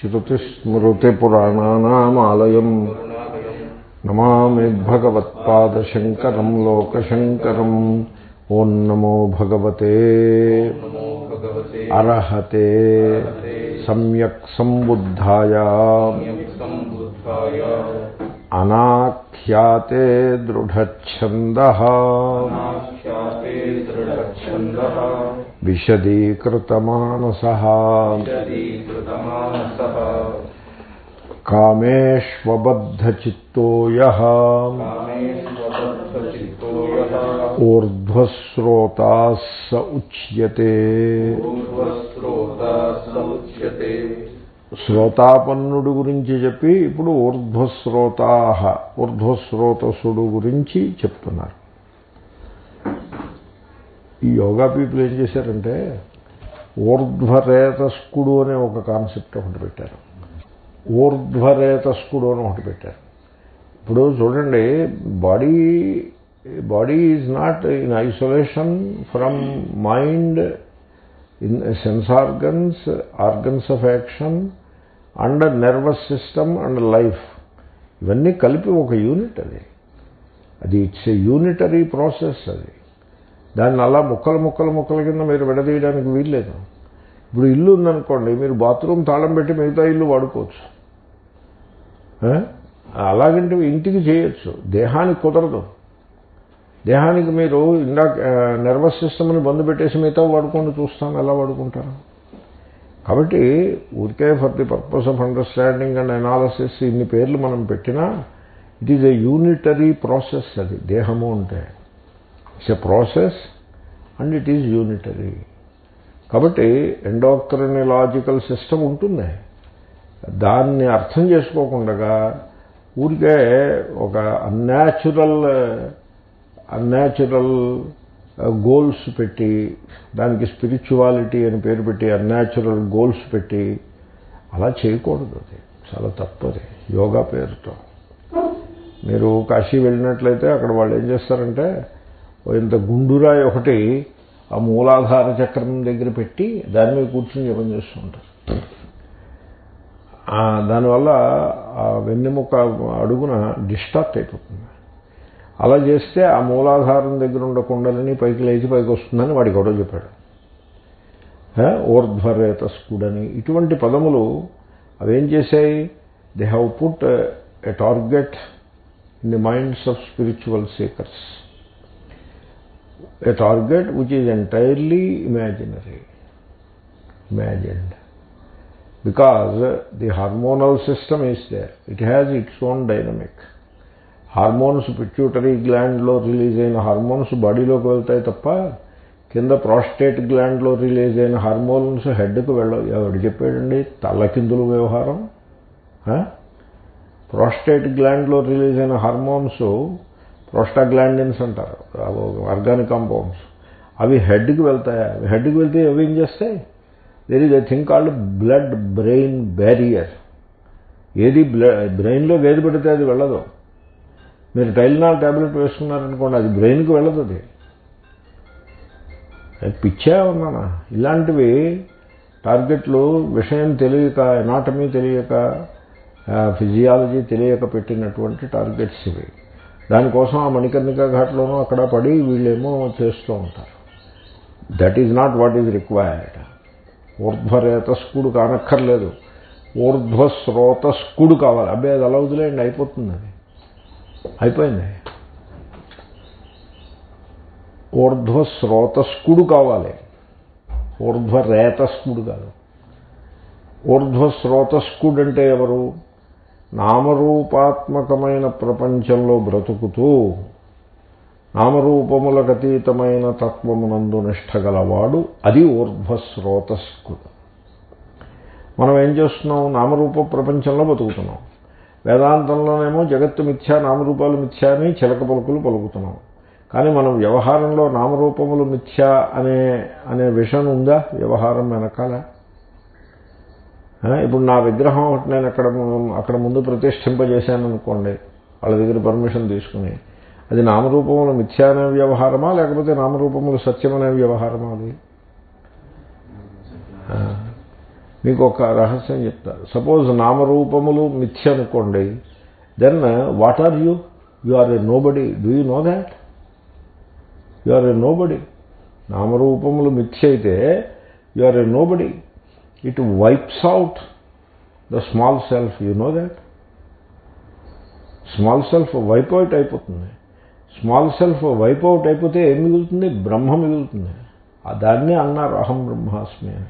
శృతిస్మృతిపురాణానామాలయం నమామి భగవత్పాదశంకరం లోకశంకరం ఓం నమో భగవతే అర్హతే సమ్యక్ సంబుద్ధాయ అనాఖ్యాతే దృఢఛంద విశదీకృతమానస కామేష్వబద్ధచిత్తో యః ఊర్ధ్వశ్రోతాः స ఉచ్యతే శ్రోతాపన్నుడు గురించి చెప్పి ఇప్పుడు ఊర్ధ్వశ్రోతా ఊర్ధ్వశ్రోతసుడు గురించి చెప్తున్నారు ఈ యోగా పీపుల్ ఏం చేశారంటే ఊర్ధ్వరేతస్కుడు అనే ఒక కాన్సెప్ట్ ఒకటి పెట్టారు ఊర్ధ్వరేతస్కుడు అని ఒకటి పెట్టారు ఇప్పుడు చూడండి body body is not in isolation from mind in sense organs organs of action and nervous system and life ఇవన్నీ కలిపి ఒక యూనిట్ అది అది ఇట్స్ ఏ యూనిటరీ ప్రాసెస్ అది దాన్ని అలా ముక్కలు ముక్కలు ముక్కల కింద మీరు విడదీయడానికి వీల్లేదు ఇప్పుడు ఇల్లు ఉందనుకోండి మీరు బాత్రూమ్ తాళం పెట్టి మిగతా ఇల్లు వాడుకోవచ్చు అలాగంటే ఇంటికి చేయొచ్చు దేహానికి కుదరదు దేహానికి మీరు ఇందాక నర్వస్ సిస్టమ్ని బంద్ పెట్టేసి మిగతా వాడుకోండి చూస్తాను ఎలా వాడుకుంటారు కాబట్టి ఊరికే for the purpose of understanding and analysis ఇన్ని పేర్లు మనం పెట్టినా it is a unitary process అది దేహము అంటే it's a process and it is unitary కాబట్టి ఎండోక్రనిలాజికల్ సిస్టమ్ ఉంటుంది దాన్ని అర్థం చేసుకోకుండా ఊరికే ఒక అన్యాచురల్ అన్యాచురల్ గోల్స్ పెట్టి దానికి స్పిరిచువాలిటీ అని పేరు పెట్టి అన్యాచురల్ గోల్స్ పెట్టి అలా చేయకూడదు అది చాలా తప్పది యోగా పేరుతో మీరు కాశీ వెళ్ళినట్లయితే అక్కడ వాళ్ళు ఏం చేస్తారంటే ఇంత గుండురాయి ఒకటి ఆ మూలాధార చక్రం దగ్గర పెట్టి దాని మీద కూర్చుని జపం చేస్తూ ఉంటారు దానివల్ల ఆ వెన్నెముక అడుగున డిస్టార్ట్ అయిపోతుంది అలా చేస్తే ఆ మూలాధారం దగ్గర ఉండే కుండలని పైకి లేచి పైకి వస్తుందని వాడికి కూడా చెప్పాడు ఊర్ధ్వరేతస్కుడని ఇటువంటి పదములు అవేం చేశాయి they have put a target in the minds of spiritual seekers a target which is entirely imaginary imagined because the hormonal system is there. It has its own dynamic. Hormones pituitary గ్లాండ్లో release అయిన hormones బాడీలోకి వెళ్తాయి తప్ప కింద prostate గ్లాండ్లో release అయిన hormones హెడ్కి వెళ్ళవు ఎవడు చెప్పాడండి తలకిందులు వ్యవహారం ప్రాస్టేట్ గ్లాండ్లో రిలీజ్ అయిన హార్మోన్స్ ప్రోస్టాగ్లాండిన్స్ అంటారు ఆర్గానిక్ కాంపౌండ్స్ అవి హెడ్కి వెళ్తాయా హెడ్కి వెళ్తే అవి ఏం చేస్తాయి there is a thing called blood brain barrier ఏది బ్రెయిన్లో ఏది పెడితే అది వెళ్ళదు మీరు టైల్నాల్ ట్యాబ్లెట్ వేసుకున్నారనుకోండి అది బ్రెయిన్కి వెళ్ళదు అది పిచ్చా ఉన్నానా ఇలాంటివి టార్గెట్లు విషయం తెలియక ఎనాటమీ తెలియక ఫిజియాలజీ తెలియక పెట్టినటువంటి టార్గెట్స్ ఇవి దానికోసం ఆ మణికర్ణిక ఘాట్లోనూ అక్కడ పడి వీళ్ళేమో చేస్తూ ఉంటారు that is not what is required ఊర్ధ్వరేతస్కుడు కానక్కర్లేదు ఊర్ధ్వశ్రోతస్కుడు కావాలి అబ్బాయి అది అలా వదిలేయండి అయిపోతుంది అది అయిపోయింది ఊర్ధ్వశ్రోతస్కుడు కావాలి ఊర్ధ్వరేతస్కుడు కాదు ఊర్ధ్వశ్రోతస్కుడు అంటే ఎవరు నామరూపాత్మకమైన ప్రపంచంలో బ్రతుకుతూ నామరూపములకు అతీతమైన తత్వమునందు నిష్ట గలవాడు అది ఊర్ధ్వశ్రోతస్కుడు మనం ఏం చేస్తున్నాం నామరూప ప్రపంచంలో బతుకుతున్నాం వేదాంతంలోనేమో జగత్తు మిథ్యా నామరూపాలు మిథ్యా అని చిలక పలుకులు పలుకుతున్నాం కానీ మనం వ్యవహారంలో నామరూపములు మిథ్యా అనే అనే విషయం ఉందా వ్యవహారం వెనకాల ఇప్పుడు నా విగ్రహం ఒకటి నేను అక్కడ అక్కడ ముందు ప్రతిష్ఠింపజేశాను అనుకోండి వాళ్ళ దగ్గర పర్మిషన్ తీసుకుని అది నామరూపముల మిథ్యా అనే వ్యవహారమా లేకపోతే నామరూపములు సత్యమనే వ్యవహారమా అది మీకు ఒక రహస్యం చెప్తారు సపోజ్ నామరూపములు మిథ్య అనుకోండి then what are you you are a nobody do you know that you are a nobody నామరూపములు మిథ్య అయితే you are a nobody it wipes out the small self you know that small self wipe out అయిపోతుంది small self wipe out అయిపోతే ఏం మిగులుతుంది బ్రహ్మ మిగులుతుంది దాన్నే అన్నారు అహం బ్రహ్మాస్మి అని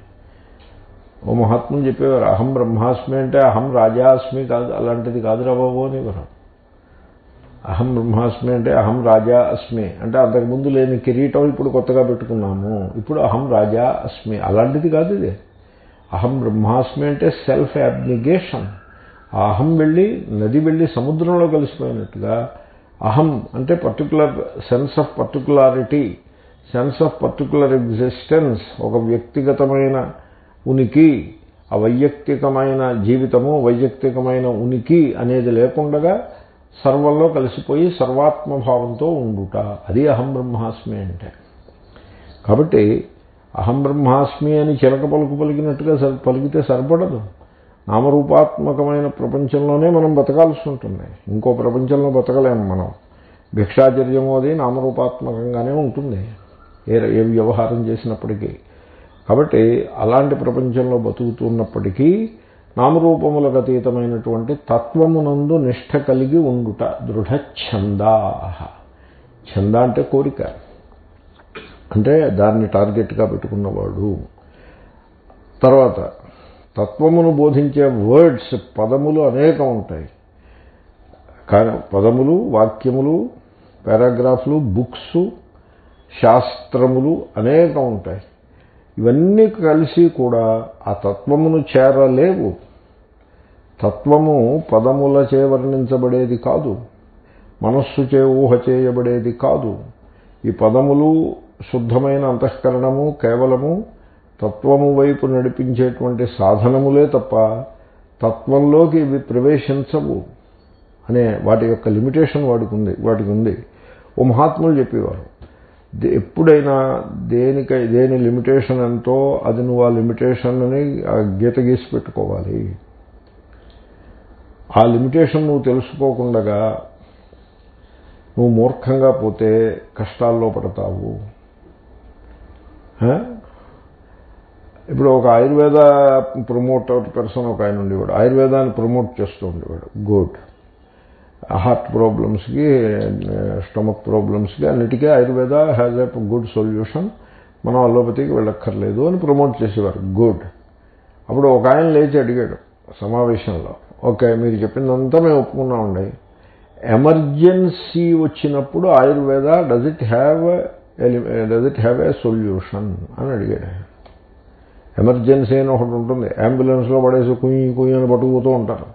ఓ మహాత్ములు చెప్పేవారు అహం బ్రహ్మాస్మి అంటే అహం రాజాస్మి కాదు అలాంటిది కాదురా బాబు అనేవారు అహం బ్రహ్మాస్మి అంటే అహం రాజా అస్మి అంటే అంతకుముందు లేని కిరీటం ఇప్పుడు కొత్తగా పెట్టుకున్నాము ఇప్పుడు అహం రాజా అస్మి అలాంటిది కాదు ఇది అహం బ్రహ్మాస్మి అంటే సెల్ఫ్ అబ్నిగేషన్ ఆ అహం వెళ్ళి నది వెళ్ళి సముద్రంలో కలిసిపోయినట్టుగా అహం అంటే particular sense of particularity sense of particular existence ఒక వ్యక్తిగతమైన ఉనికి ఆ వైయక్తికమైన జీవితము వైయక్తికమైన ఉనికి అనేది లేకుండగా సర్వంలో కలిసిపోయి సర్వాత్మభావంతో ఉండుట అది అహం బ్రహ్మాస్మి అంటే కాబట్టి అహం బ్రహ్మాస్మి అని చిలక పలుకు పలికినట్టుగా పలికితే సరిపడదు నామరూపాత్మకమైన ప్రపంచంలోనే మనం బతకాల్సి ఉంటుంది ఇంకో ప్రపంచంలో బతకలేము మనం భిక్షాచర్యము అది నామరూపాత్మకంగానే ఉంటుంది ఏ ఏ వ్యవహారం చేసినప్పటికీ కాబట్టి అలాంటి ప్రపంచంలో బతుకుతున్నప్పటికీ నామరూపములకు అతీతమైనటువంటి తత్వమునందు నిష్ట కలిగి ఉండుట దృఢఛందా ఛంద అంటే కోరిక అంటే దాన్ని టార్గెట్గా పెట్టుకున్నవాడు తర్వాత తత్వమును బోధించే వర్డ్స్ పదములు అనేకం ఉంటాయి కానీ పదములు వాక్యములు పారాగ్రాఫ్లు బుక్స్ శాస్త్రములు అనేకం ఉంటాయి ఇవన్నీ కలిసి కూడా ఆ తత్వమును చేరలేవు తత్వము పదములచే వర్ణించబడేది కాదు మనస్సు చే ఊహ చేయబడేది కాదు ఈ పదములు శుద్ధమైన అంతఃకరణము కేవలము తత్వము వైపు నడిపించేటువంటి సాధనములే తప్ప తత్వంలోకి ఇవి ప్రవేశించవు అనే వాటి యొక్క లిమిటేషన్ వాడికి ఉంది వాటికి ఉంది ఓ మహాత్ములు చెప్పేవారు ఎప్పుడైనా దేనికై దేని లిమిటేషన్ ఎంతో అది నువ్వు ఆ లిమిటేషన్ని ఆ గీత గీసి పెట్టుకోవాలి ఆ లిమిటేషన్ నువ్వు తెలుసుకోకుండా నువ్వు మూర్ఖంగా పోతే కష్టాల్లో పడతావు ఇప్పుడు ఒక ఆయుర్వేద ప్రమోటర్ పర్సన్ ఒక ఆయన ఉండేవాడు ఆయుర్వేదాన్ని ప్రమోట్ చేస్తూ ఉండేవాడు గుడ్ హార్ట్ ప్రాబ్లమ్స్కి స్టమక్ ప్రాబ్లమ్స్కి అన్నిటికీ Ayurveda has a good solution మనం అల్లోపతికి వెళ్ళక్కర్లేదు అని ప్రమోట్ చేసేవారు గుడ్ అప్పుడు ఒక ఆయన లేచి అడిగాడు సమావేశంలో ఓకే మీరు చెప్పిందంతా మేము ఒప్పుకున్నామండి ఎమర్జెన్సీ వచ్చినప్పుడు Ayurveda does it have does it have a solution అని అడిగాడు ఎమర్జెన్సీ అని ఒకటి ఉంటుంది అంబులెన్స్లో పడేసి కుయ్యి కుయ్యి అని పట్టుకుపోతూ ఉంటారు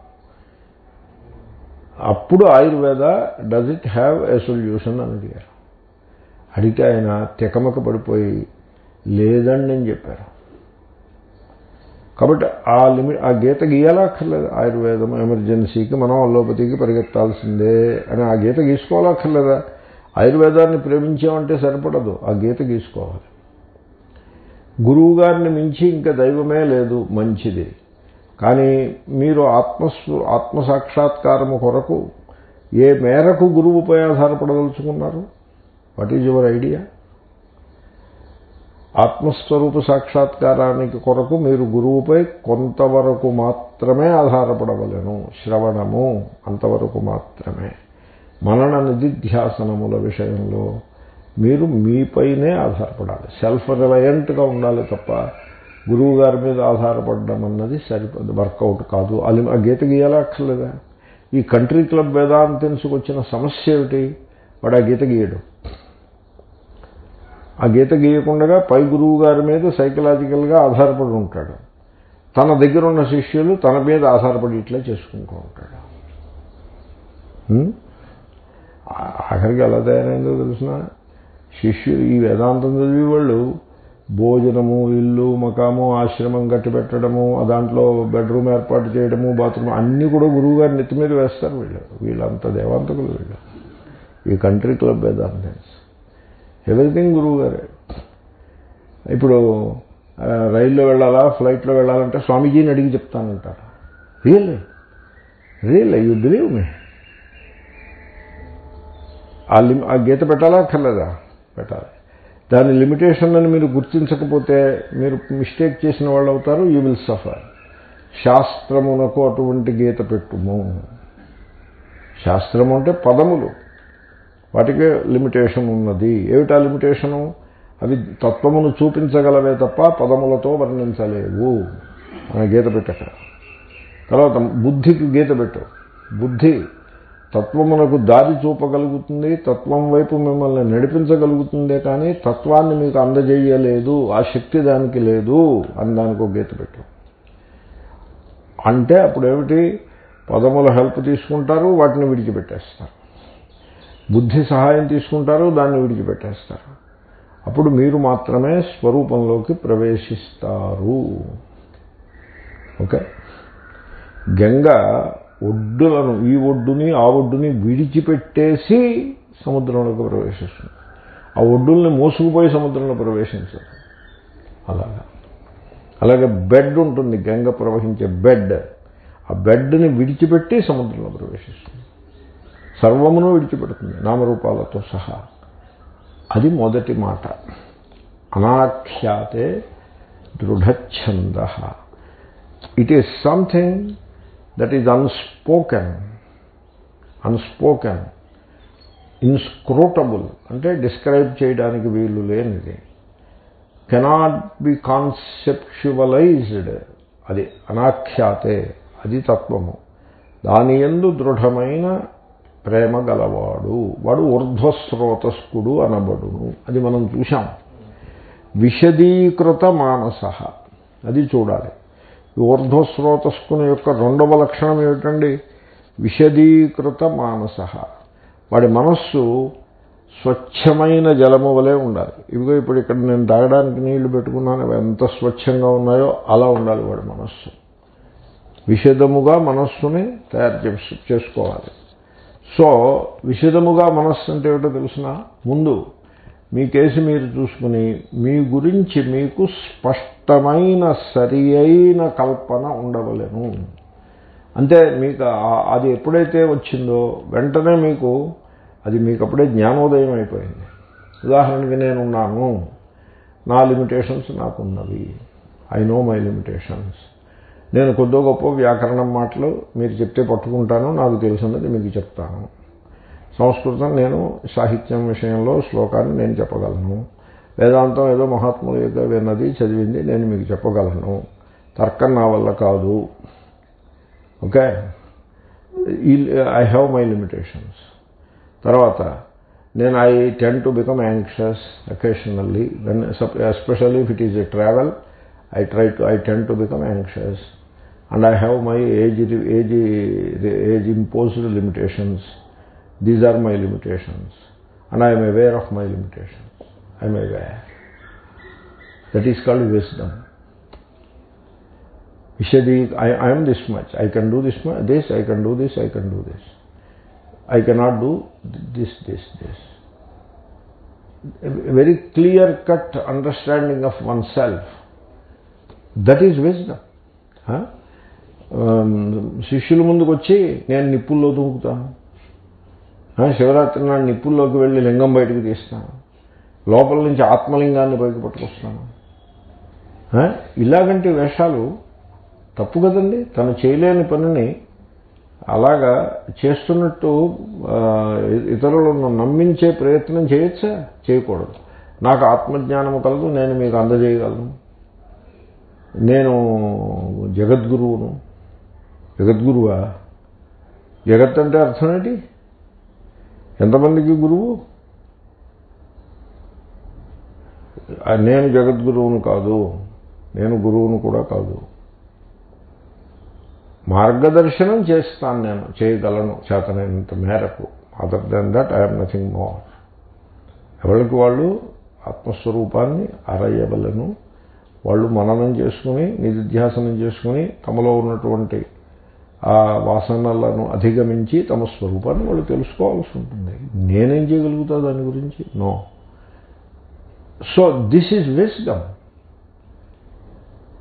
అప్పుడు Ayurveda does it have a solution అని అడిగారు అడిగితే ఆయన తెకమక పడిపోయి లేదండి అని చెప్పారు కాబట్టి ఆ లిమిట్ ఆ గీత గీయాలక్కర్లేదు ఆయుర్వేదం ఎమర్జెన్సీకి మనం అల్లోపతికి పరిగెత్తాల్సిందే అని ఆ గీత గీసుకోవాలక్కర్లేదా ఆయుర్వేదాన్ని ప్రేమించామంటే సరిపడదు ఆ గీత గీసుకోవాలి గురువు గారిని మించి ఇంకా దైవమే లేదు మంచిది కానీ మీరు ఆత్మస్వ ఆత్మసాక్షాత్కారము కొరకు ఏ మేరకు గురువుపై ఆధారపడదలుచుకున్నారు వాట్ ఈజ్ యువర్ ఐడియా ఆత్మస్వరూప సాక్షాత్కారానికి కొరకు మీరు గురువుపై కొంతవరకు మాత్రమే ఆధారపడవలను శ్రవణము అంతవరకు మాత్రమే మనన నిధిధ్యాసనముల విషయంలో మీరు మీపైనే ఆధారపడాలి సెల్ఫ్ రిలయంట్గా ఉండాలి తప్ప గురువు గారి మీద ఆధారపడడం అన్నది సరిపడి వర్కౌట్ కాదు అది ఆ గీత గీయాలా అక్కర్లేదా ఈ కంట్రీ క్లబ్ వేదాంతెన్స్కి వచ్చిన సమస్య ఏమిటి వాడు ఆ గీత గీయడు ఆ గీత గీయకుండా పై గురువు గారి మీద సైకలాజికల్గా ఆధారపడి ఉంటాడు తన దగ్గర ఉన్న శిష్యులు తన మీద ఆధారపడి ఇట్లా చేసుకుంటూ ఉంటాడు ఆఖరికి ఎలా తయారైందో తెలిసిన శిష్యులు ఈ వేదాంతం చదివి వాళ్ళు భోజనము ఇల్లు మకాము ఆశ్రమం కట్టి పెట్టడము దాంట్లో బెడ్రూమ్ ఏర్పాటు చేయడము బాత్రూమ్ అన్నీ కూడా గురువు గారి నెత్తి మీద వేస్తారు వీళ్ళు వీళ్ళంతా దేవాంతకులు వీళ్ళు ఈ కంట్రీ క్లబ్ వేదాంతన్స్ ఎవ్రీథింగ్ గురువు గారే ఇప్పుడు ఆ, రైల్లో వెళ్ళాలా ఫ్లైట్లో వెళ్ళాలంటే స్వామీజీని అడిగి చెప్తానంటారు really really you believe me ఆ లిమ్ ఆ గీత పెట్టాలా అక్కర్లేదా పెట్టాలి దాని లిమిటేషన్ అని మీరు గుర్తించకపోతే మీరు మిస్టేక్ చేసిన వాళ్ళు అవుతారు యూ విల్ సఫర్ శాస్త్రమునకు అటువంటి గీత పెట్టుము శాస్త్రము అంటే పదములు వాటికే లిమిటేషన్ ఉన్నది ఏమిటా లిమిటేషను అవి తత్వమును చూపించగలవే తప్ప పదములతో వర్ణించలేవు అనే గీత పెట్టక తర్వాత బుద్ధికి గీత పెట్టు బుద్ధి తత్వమునకు దారి చూపగలుగుతుంది తత్వం వైపు మిమ్మల్ని నడిపించగలుగుతుందే కానీ తత్వాన్ని మీకు అందజేయలేదు ఆ శక్తి దానికి లేదు అని దానికి ఒక గీత పెట్టు అంటే అప్పుడు ఏమిటి పదముల హెల్ప్ తీసుకుంటారు వాటిని విడిచిపెట్టేస్తారు బుద్ధి సహాయం తీసుకుంటారు దాన్ని విడిచిపెట్టేస్తారు అప్పుడు మీరు మాత్రమే స్వరూపంలోకి ప్రవేశిస్తారు ఓకే గంగ ఒడ్డులను ఈ ఒడ్డుని ఆ ఒడ్డుని విడిచిపెట్టేసి సముద్రంలోకి ప్రవేశిస్తుంది ఆ ఒడ్డుల్ని మోసుకుపోయి సముద్రంలో ప్రవేశించదు అలాగా అలాగే బెడ్ ఉంటుంది గంగ ప్రవహించే బెడ్ ఆ బెడ్ని విడిచిపెట్టి సముద్రంలో ప్రవేశిస్తుంది సర్వమును విడిచిపెడుతుంది నామరూపాలతో సహా అది మొదటి మాట అనాఖ్యాతే దృఢఛంద it is something that is unspoken unspoken inscrutable అంటే డిస్క్రైబ్ చేయడానికి వీలు లేనిది కెనాట్ బి కాన్సెప్చువలైజ్డ్ అది అనాఖ్యాతే అది తత్వము దాని ఎందు దృఢమైన ప్రేమ గలవాడు వాడు ఊర్ధ్వస్రోతస్కుడు అనబడును అది మనం చూశాం విశదీకృత మానస అది చూడాలి ఈ ఊర్ధ్వస్రోతస్కుని యొక్క రెండవ లక్షణం ఏమిటండి విశదీకృత మానస వాడి మనస్సు స్వచ్ఛమైన జలము వలె ఉండాలి ఇవిగో ఇప్పుడు ఇక్కడ నేను తాగడానికి నీళ్లు పెట్టుకున్నాను అవి ఎంత స్వచ్ఛంగా ఉన్నాయో అలా ఉండాలి వాడి మనస్సు విషదముగా మనస్సుని తయారు చేసు- చేసుకోవాలి సో విషదముగా మనస్సు అంటే ఏమిటో తెలిసిన ముందు మీ కేసు మీరు చూసుకుని మీ గురించి మీకు స్పష్టమైన సరి అయిన కల్పన ఉండవలేను అంటే మీకు ఆ- అది ఎప్పుడైతే వచ్చిందో వెంటనే మీకు అది మీకు అప్పుడే జ్ఞానోదయం అయిపోయింది ఉదాహరణకి నేనున్నాను నా లిమిటేషన్స్ నాకున్నవి ఐ నో మై లిమిటేషన్స్ నేను కొద్దో గొప్ప వ్యాకరణం మాటలు మీరు చెప్తే పట్టుకుంటాను నాకు తెలిసినది మీకు చెప్తాను సంస్కృతం నేను సాహిత్యం విషయంలో శ్లోకాన్ని నేను చెప్పగలను వేదాంతం ఏదో మహాత్ములు ఏదో విన్నది చదివింది నేను మీకు చెప్పగలను తర్కం నా వల్ల కాదు okay I have my limitations తర్వాత నేను I tend to become anxious occasionally when especially if it is a travel I try to I tend to become anxious and I have my age age age imposed limitations these are my limitations and I'm aware of my limitations I'm aware that is called wisdom Vishadi, I, I am this much. I can do this much. This, I can do this, I can do this. I cannot do this, this, this. A very clear cut understanding of oneself. That is wisdom. Huh? Um, శిష్యుల ముందుకు వచ్చి నేను నిప్పుల్లో దూకుతాను ఆ, శివరాత్రి నాడు నిప్పుల్లోకి వెళ్ళి లింగం బయటకు తీస్తాను లోపల నుంచి ఆత్మలింగాన్ని బయటకు పట్టుకొస్తాను ఆ, ఇలాగంటి వేషాలు తప్పు కదండి తను చేయలేని పనిని అలాగా చేస్తున్నట్టు ఆ, ఇతరులను నమ్మించే ప్రయత్నం చేయొచ్చా చేయకూడదు నాకు ఆత్మజ్ఞానము కలదు నేను మీకు అందజేయగలను నేను జగద్గురువును జగద్గురువా జగత్ అంటే అర్థం ఏంటి ఎంతమందికి గురువు ఆ, నేను జగద్గురువును కాదు నేను గురువును కూడా కాదు మార్గదర్శనం చేస్తాను నేను చేయగలను చేతనైనంత మేరకు other than that I'm nothing more ఎవరికి వాళ్ళు ఆత్మస్వరూపాన్ని అరయ్యవలను వాళ్ళు మననం చేసుకుని నిధిధ్యాసనం చేసుకుని తమలో ఉన్నటువంటి ఆ వాసనలను అధిగమించి తమ స్వరూపాన్ని వాళ్ళు తెలుసుకోవాల్సి ఉంటుంది నేనేం చేయగలుగుతా దాని గురించి no so this is wisdom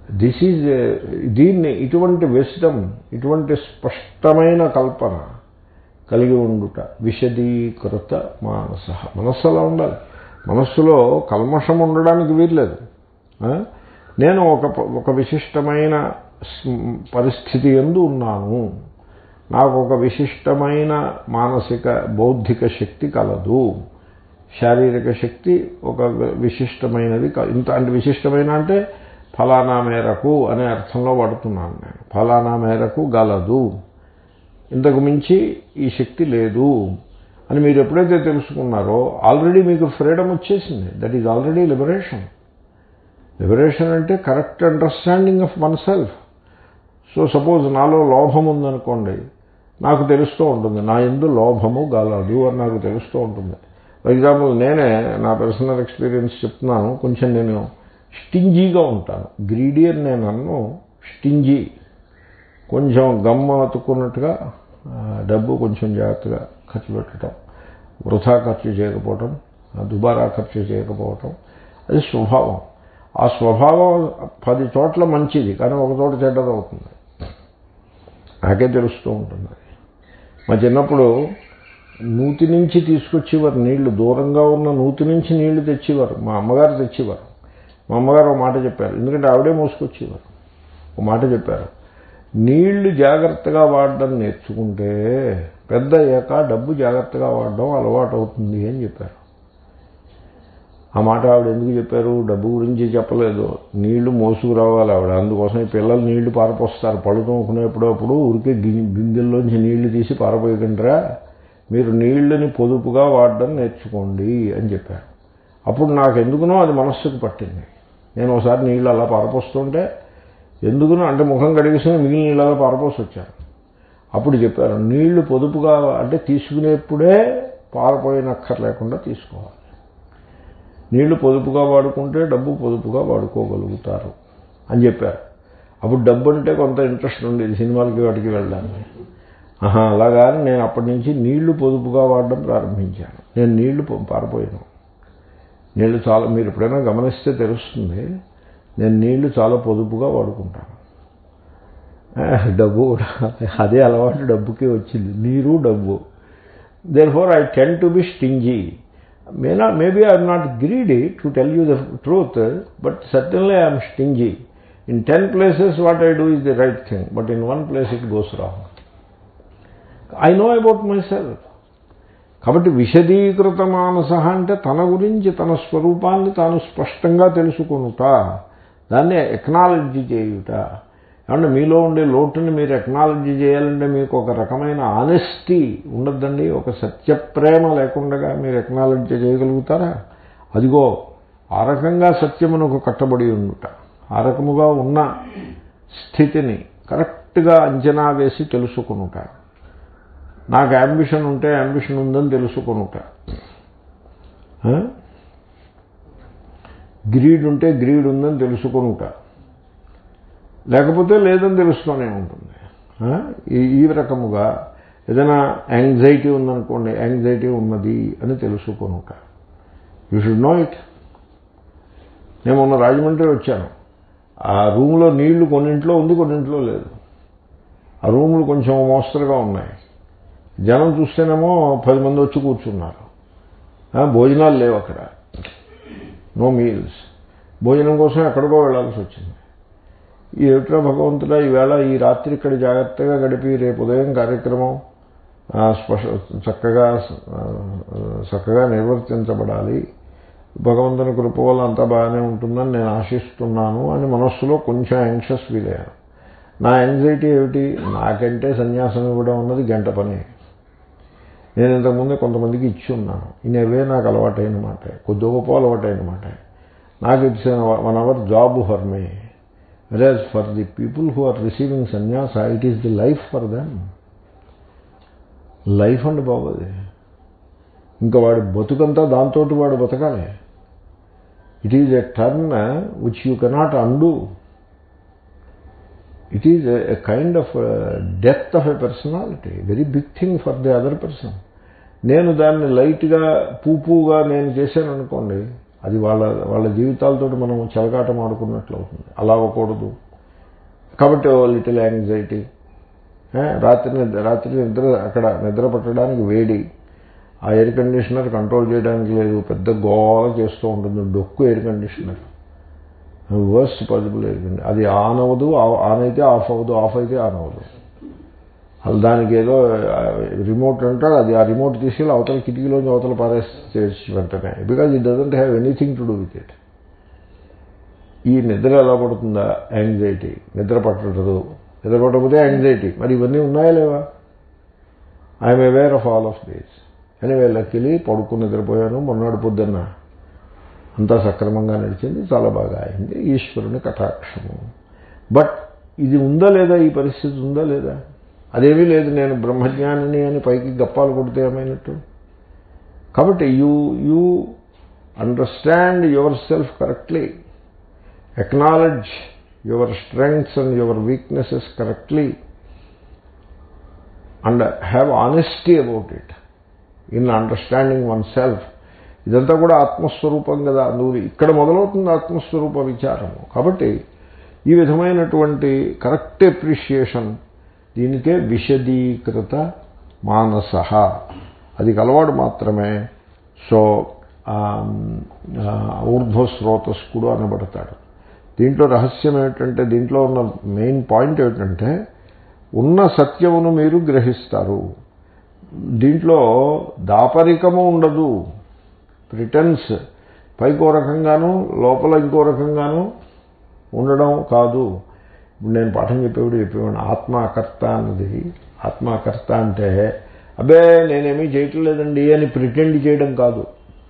this is దీన్ని ఇటువంటి విస్టమ్ ఇటువంటి స్పష్టమైన కల్పన కలిగి ఉండుట విశదీకృత మానస మనస్సు అలా ఉండాలి మనస్సులో కల్మషం ఉండడానికి వీల్లేదు ఆ? నేను ఒక ఒక విశిష్టమైన స్- పరిస్థితి ఎందు ఉన్నాను నాకు ఒక విశిష్టమైన మానసిక బౌద్ధిక శక్తి కలదు శారీరక శక్తి ఒక విశిష్టమైనది క- ఇంత అంటే విశిష్టమైన అంటే ఫలానా మేరకు అనే అర్థంలో వాడుతున్నాను నేను ఫలానా మేరకు గలదు ఇంతకు మించి ఈ శక్తి లేదు అని మీరు ఎప్పుడైతే తెలుసుకున్నారో ఆల్రెడీ మీకు ఫ్రీడమ్ వచ్చేసింది that is already liberation liberation అంటే correct understanding of oneself so suppose నాలో లోభం ఉందనుకోండి నాకు తెలుస్తూ ఉంటుంది నా ఎందు లోభము గలదు అని నాకు తెలుస్తూ ఉంటుంది ఫర్ ఎగ్జాంపుల్ నేనే నా పర్సనల్ ఎక్స్పీరియన్స్ చెప్తున్నాను కొంచెం నేను స్టింజీగా ఉంటాను గ్రీడీ అని నేను అన్ను స్టింజీ కొంచెం గమ్మ అతుక్కున్నట్టుగా ఆ, డబ్బు కొంచెం జాగ్రత్తగా ఖర్చు పెట్టడం వృధా ఖర్చు చేయకపోవటం ఆ, దుబారా ఖర్చు చేయకపోవటం అది స్వభావం ఆ స్వభావం పది చోట్ల మంచిది కానీ ఒక చోట చెడ్డది అవుతుంది నాకే తెలుస్తూ ఉంటుంది మా చిన్నప్పుడు నూతి నుంచి తీసుకొచ్చేవారు నీళ్లు దూరంగా ఉన్న నూతి నుంచి నీళ్లు తెచ్చేవారు మా అమ్మగారు తెచ్చేవారు మా అమ్మగారు ఒక మాట చెప్పారు ఎందుకంటే ఆవిడే మోసుకొచ్చేవారు ఒక మాట చెప్పారు నీళ్లు జాగ్రత్తగా వాడడం నేర్చుకుంటే పెద్ద అయ్యాక డబ్బు జాగ్రత్తగా వాడడం అలవాటు అవుతుంది అని చెప్పారు ఆ మాట ఆవిడ ఎందుకు చెప్పారు డబ్బు గురించి చెప్పలేదు నీళ్లు మోసుకురావాలి ఆవిడ అందుకోసం ఈ పిల్లలు నీళ్లు పారపోస్తారు పళ్ళు తోముకునేప్పుడు అప్పుడు ఊరికే గి- బిందెల్లోంచి నీళ్లు తీసి పారపోయకుండా మీరు నీళ్లని పొదుపుగా వాడడం నేర్చుకోండి అని చెప్పారు అప్పుడు నాకు ఎందుకునో అది మనస్సుకు పట్టింది నేను ఒకసారి నీళ్ళు అలా పారపోస్తుంటే ఎందుకునో అంటే ముఖం కడిగేసిన మిగిలిన నీళ్ళు అలా పారపోసి వచ్చాను అప్పుడు చెప్పారు నీళ్లు పొదుపుగా అంటే తీసుకునేప్పుడే పారపోయినక్కర్ లేకుండా తీసుకోవాలి నీళ్లు పొదుపుగా వాడుకుంటే డబ్బు పొదుపుగా వాడుకోగలుగుతారు అని చెప్పారు అప్పుడు డబ్బు అంటే కొంత ఇంట్రెస్ట్ ఉండేది సినిమాలకి వాటికి వెళ్ళడానికి ఆహా అలాగా అని నేను అప్పటి నుంచి నీళ్లు పొదుపుగా వాడడం ప్రారంభించాను నేను నీళ్లు పొ- పారిపోయాను నీళ్లు చాలా మీరు ఎప్పుడైనా గమనిస్తే తెలుస్తుంది నేను నీళ్లు చాలా పొదుపుగా వాడుకుంటాను ఆ, డబ్బు కూడా అదే అలవాటు డబ్బుకి వచ్చింది నీరు డబ్బు therefore I tend to be stingy may not, maybe I'm not greedy to tell you the truth, but certainly I'm stingy. In ten places what I do is the right thing, but in one place it goes wrong. I know about myself. కాబట్టి విశదీకృత మానస అంటే తన గురించి తన స్వరూపాన్ని తాను స్పష్టంగా తెలుసుకొనుట దాన్ని ఎక్నాలజీ చేయుట ఏమంటే మీలో ఉండే లోటుని మీరు ఎక్నాలజీ చేయాలంటే మీకు ఒక రకమైన ఆనెస్టీ ఉండద్దండి ఒక సత్యప్రేమ లేకుండా మీరు ఎక్నాలజీ చేయగలుగుతారా అదిగో ఆ రకంగా సత్యమునకు కట్టబడి ఉండుట ఆ రకముగా ఉన్న స్థితిని కరెక్ట్గా అంచనా వేసి తెలుసుకొనుట నాకు అంబిషన్ ఉంటే అంబిషన్ ఉందని తెలుసుకొనుట గ్రీడ్ ఉంటే గ్రీడ్ ఉందని తెలుసుకొనుట లేకపోతే లేదని తెలుస్తూనే ఉంటుంది ఆ? ఈ- ఈ రకముగా ఏదైనా యాంగ్జైటీ ఉందనుకోండి యాంగ్జైటీ ఉన్నది అని తెలుసుకొనుట యూ షుడ్ నో ఇట్ నేను మొన్న రాజమండ్రి వచ్చాను ఆ రూమ్లో నీళ్లు కొన్నింట్లో ఉంది కొన్నింట్లో లేదు ఆ రూములు కొంచెం మోస్తరుగా ఉన్నాయి జనం చూస్తేనేమో పది మంది వచ్చి కూర్చున్నారు ఆ, భోజనాలు లేవు అక్కడ నో మీల్స్ భోజనం కోసం ఎక్కడికో వెళ్ళాల్సి వచ్చింది ఈ ఏమిట్రా భగవంతుడా ఈవేళ ఈ రాత్రి ఇక్కడ జాగ్రత్తగా గడిపి రేపు ఉదయం కార్యక్రమం ఆ, స్పష చక్కగా ఆ, చక్కగా నిర్వర్తించబడాలి భగవంతుని కృప వల్ల అంతా బాగానే ఉంటుందని నేను ఆశిస్తున్నాను అని మనస్సులో కొంచెం యాంగ్షస్ ఫీల్ అయ్యాను నా యాంగ్జైటీ ఏమిటి నాకంటే సన్యాసం ఇవ్వడం అన్నది గంట పని నేను ఇంతకుముందే కొంతమందికి ఇచ్చి ఉన్నాను ఇనేవే నాకు అలవాటైన మాట కొద్ది గొప్ప అలవాటైన మాట నాకు it's one hour job for me whereas for the people who are receiving sannyasa it is the life for them life అండి బాబు అది ఇంకా వాడి బతుకంతా దాంతో వాడు బతకాలి it is a turn which you cannot undo it is a kind of death of a personality very big thing for the other person నేను దాన్ని లైట్గా పూపుగా నేను చేశాను అనుకోండి అది వాళ్ళ వాళ్ళ జీవితాలతో మనం చెలగాటం ఆడుకున్నట్లు అవుతుంది అలా అవ్వకూడదు కాబట్టి ఓ లిటిల్ యాంగ్జైటీ రాత్రి నిద్ర రాత్రి నిద్ర అక్కడ నిద్ర పట్టడానికి వేడి ఆ ఎయిర్ కండిషనర్ కంట్రోల్ చేయడానికి లేదు పెద్ద గోల చేస్తూ ఉంటుంది డొక్కు air conditioner worst possible air conditioner అది ఆన్ అవ్వదు ఆన్ అయితే ఆఫ్ అవ్వదు ఆఫ్ అయితే ఆన్ అవ్వదు అసలు దానికి ఏదో రిమోట్ అంటాడు అది ఆ రిమోట్ తీసుకెళ్ళి అవతల కిటికీలోంచి అవతల పారేసి వెంటనే because it doesn't have anything to do with it ఈ నిద్ర ఎలా పడుతుందా యాంగ్జైటీ నిద్ర పట్టదు నిద్ర పట్టకపోతే యాంగ్జైటీ మరి ఇవన్నీ ఉన్నాయా లేవా I'm aware of all of these anyway luckily పడుకుని నిద్రపోయాను మొన్నటి పొద్దున్న అంతా సక్రమంగా నడిచింది చాలా బాగా అయింది ఈశ్వరుని కటాక్షము బట్ ఇది ఉందా లేదా ఈ పరిస్థితి ఉందా లేదా అదేమీ లేదు నేను బ్రహ్మజ్ఞానిని అని పైకి గప్పాలు కొడితే ఏమైనట్టు కాబట్టి you you understand yourself correctly acknowledge your strengths and your weaknesses correctly and have honesty about it in understanding oneself ఇదంతా కూడా ఆత్మస్వరూపం కదా నువ్వు ఇక్కడ మొదలవుతుంది ఆత్మస్వరూప విచారము కాబట్టి ఈ విధమైనటువంటి కరెక్ట్ ఎప్రిషియేషన్ దీనికే విశదీకృత మానస అది కలవాడు మాత్రమే సో ఊర్ధ్వస్రోతస్కుడు అనబడతాడు దీంట్లో రహస్యం ఏమిటంటే దీంట్లో ఉన్న మెయిన్ పాయింట్ ఏమిటంటే ఉన్న సత్యమును మీరు గ్రహిస్తారు దీంట్లో దాపరికము ఉండదు ప్రిటెన్స్ పైకో రకంగాను లోపల ఇంకో రకంగాను ఉండడం కాదు ఇప్పుడు నేను పాఠం చెప్పేవాడు చెప్పేవాడు ఆత్మాకర్త అన్నది ఆత్మాకర్త అంటే అబ్బే నేనేమీ చేయట్లేదండి అని ప్రిటెండ్ చేయడం కాదు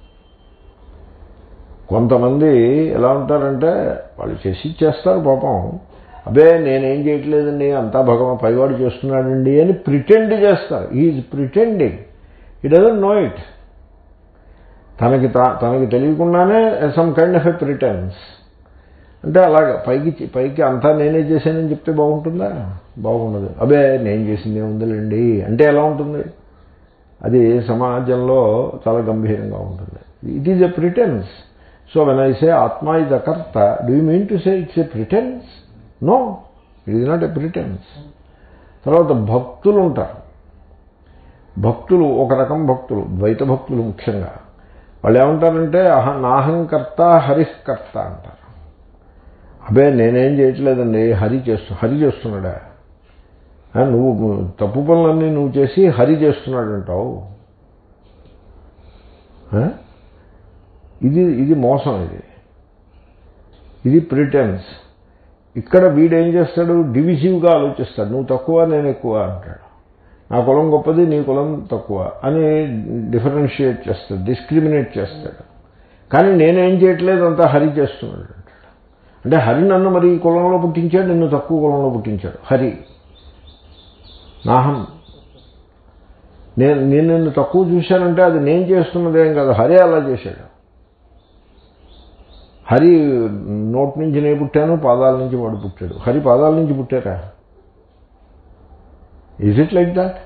కొంతమంది ఎలా ఉంటారంటే వాళ్ళు చేసి చేస్తారు పాపం అబ్బే నేనేం చేయట్లేదండి అంతా భగవ పైవాడు చేస్తున్నాడండి అని ప్రిటెండ్ చేస్తారు is pretending he doesn't know it తనకి తనకి తెలియకుండానే some kind of a pretence అంటే అలాగ పైకి పైకి అంతా నేనే చేశానని చెప్తే బాగుంటుందా బాగుండదు అబే నేను చేసింది ఏముందిలేండి అంటే ఎలా ఉంటుంది అది సమాజంలో చాలా గంభీరంగా ఉంటుంది it is a pretence so when I say ఆత్మ ఇస్ అకర్త do you mean to say it's a pretence no it is not a pretence తర్వాత భక్తులు ఉంటారు భక్తులు ఒక రకం భక్తులు ద్వైత భక్తులు ముఖ్యంగా వాళ్ళు ఏమంటారంటే అహ నాహంకర్త హరికర్త అంటారు అబే నేనేం చేయట్లేదండి హరి చేస్తు హరి చేస్తున్నాడా నువ్వు తప్పు పనులన్నీ నువ్వు చేసి హరి చేస్తున్నాడు అంటావు ఇది ఇది మోసం ఇది ఇది ప్రిటెన్స్ ఇక్కడ వీడేం చేస్తాడు డివిజివ్గా ఆలోచిస్తాడు నువ్వు తక్కువ నేను ఎక్కువ అంటాడు నా కులం గొప్పది నీ కులం తక్కువ అని డిఫరెన్షియేట్ చేస్తాడు డిస్క్రిమినేట్ చేస్తాడు కానీ నేనేం చేయట్లేదు అంతా హరి చేస్తున్నాడు అంటాడు అంటే హరి నన్ను మరి ఈ కులంలో పుట్టించాడు నిన్ను తక్కువ కులంలో పుట్టించాడు హరి నాహం నేను నేను నిన్ను తక్కువ చూశానంటే అది నేను చేస్తున్నదేం కాదు హరి అలా చేశాడు హరి నోటి నుంచి నేను పుట్టాను పాదాల నుంచి వాడు పుట్టాడు హరి పాదాల నుంచి పుట్టారా is it like that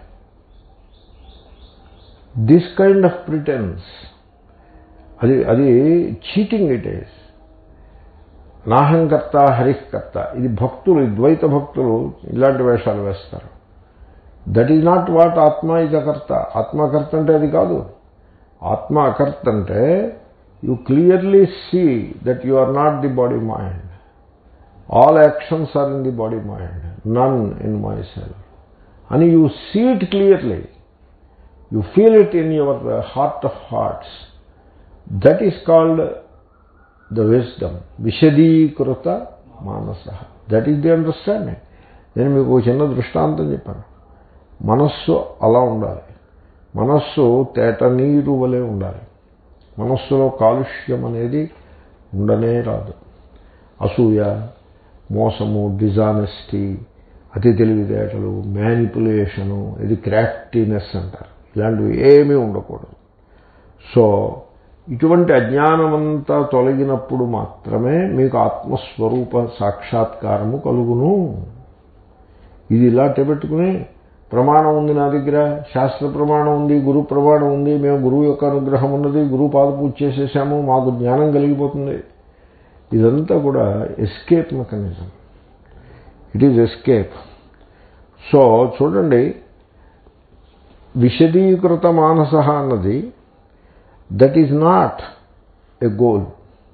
this kind of pretence అది అది చీటింగ్ ఇట్ ఈస్ నాహంకర్త హరికర్త ఇది భక్తులు ద్వైత భక్తులు ఇలాంటి వేషాలు వేస్తారు దట్ ఈజ్ నాట్ వాట్ ఆత్మ ఇజ్ అకర్త ఆత్మకర్త అంటే అది కాదు ఆత్మ అకర్త అంటే you clearly see that you are not the body mind all actions are in the body mind none in myself అని you see it clearly you feel it in your heart of hearts that is called the wisdom విశదీకృత మానస that is the understanding నేను మీకు చిన్న దృష్టాంతం చెప్పాను మనస్సు అలా ఉండాలి మనస్సు తేట నీరు వలె ఉండాలి మనస్సులో కాలుష్యం అనేది ఉండనే రాదు అసూయ మోసము డిజానెస్టీ అతి తెలివితేటలు మ్యానిపులేషను ఇది క్రాఫ్టీనెస్ అంటారు ఇలాంటివి ఏమీ ఉండకూడదు సో ఇటువంటి అజ్ఞానమంతా తొలగినప్పుడు మాత్రమే మీకు ఆత్మస్వరూప సాక్షాత్కారము కలుగును ఇది ఇలా పెట్టుకుని ప్రమాణం ఉంది నా దగ్గర శాస్త్ర ప్రమాణం ఉంది గురు ప్రమాణం ఉంది మేము గురువు యొక్క అనుగ్రహం ఉన్నది గురువు పాద పూజ చేసేసాము మాకు జ్ఞానం కలిగిపోతుంది ఇదంతా కూడా escape mechanism it is escape so చూడండి విశదీకృత మానస అన్నది that is not a goal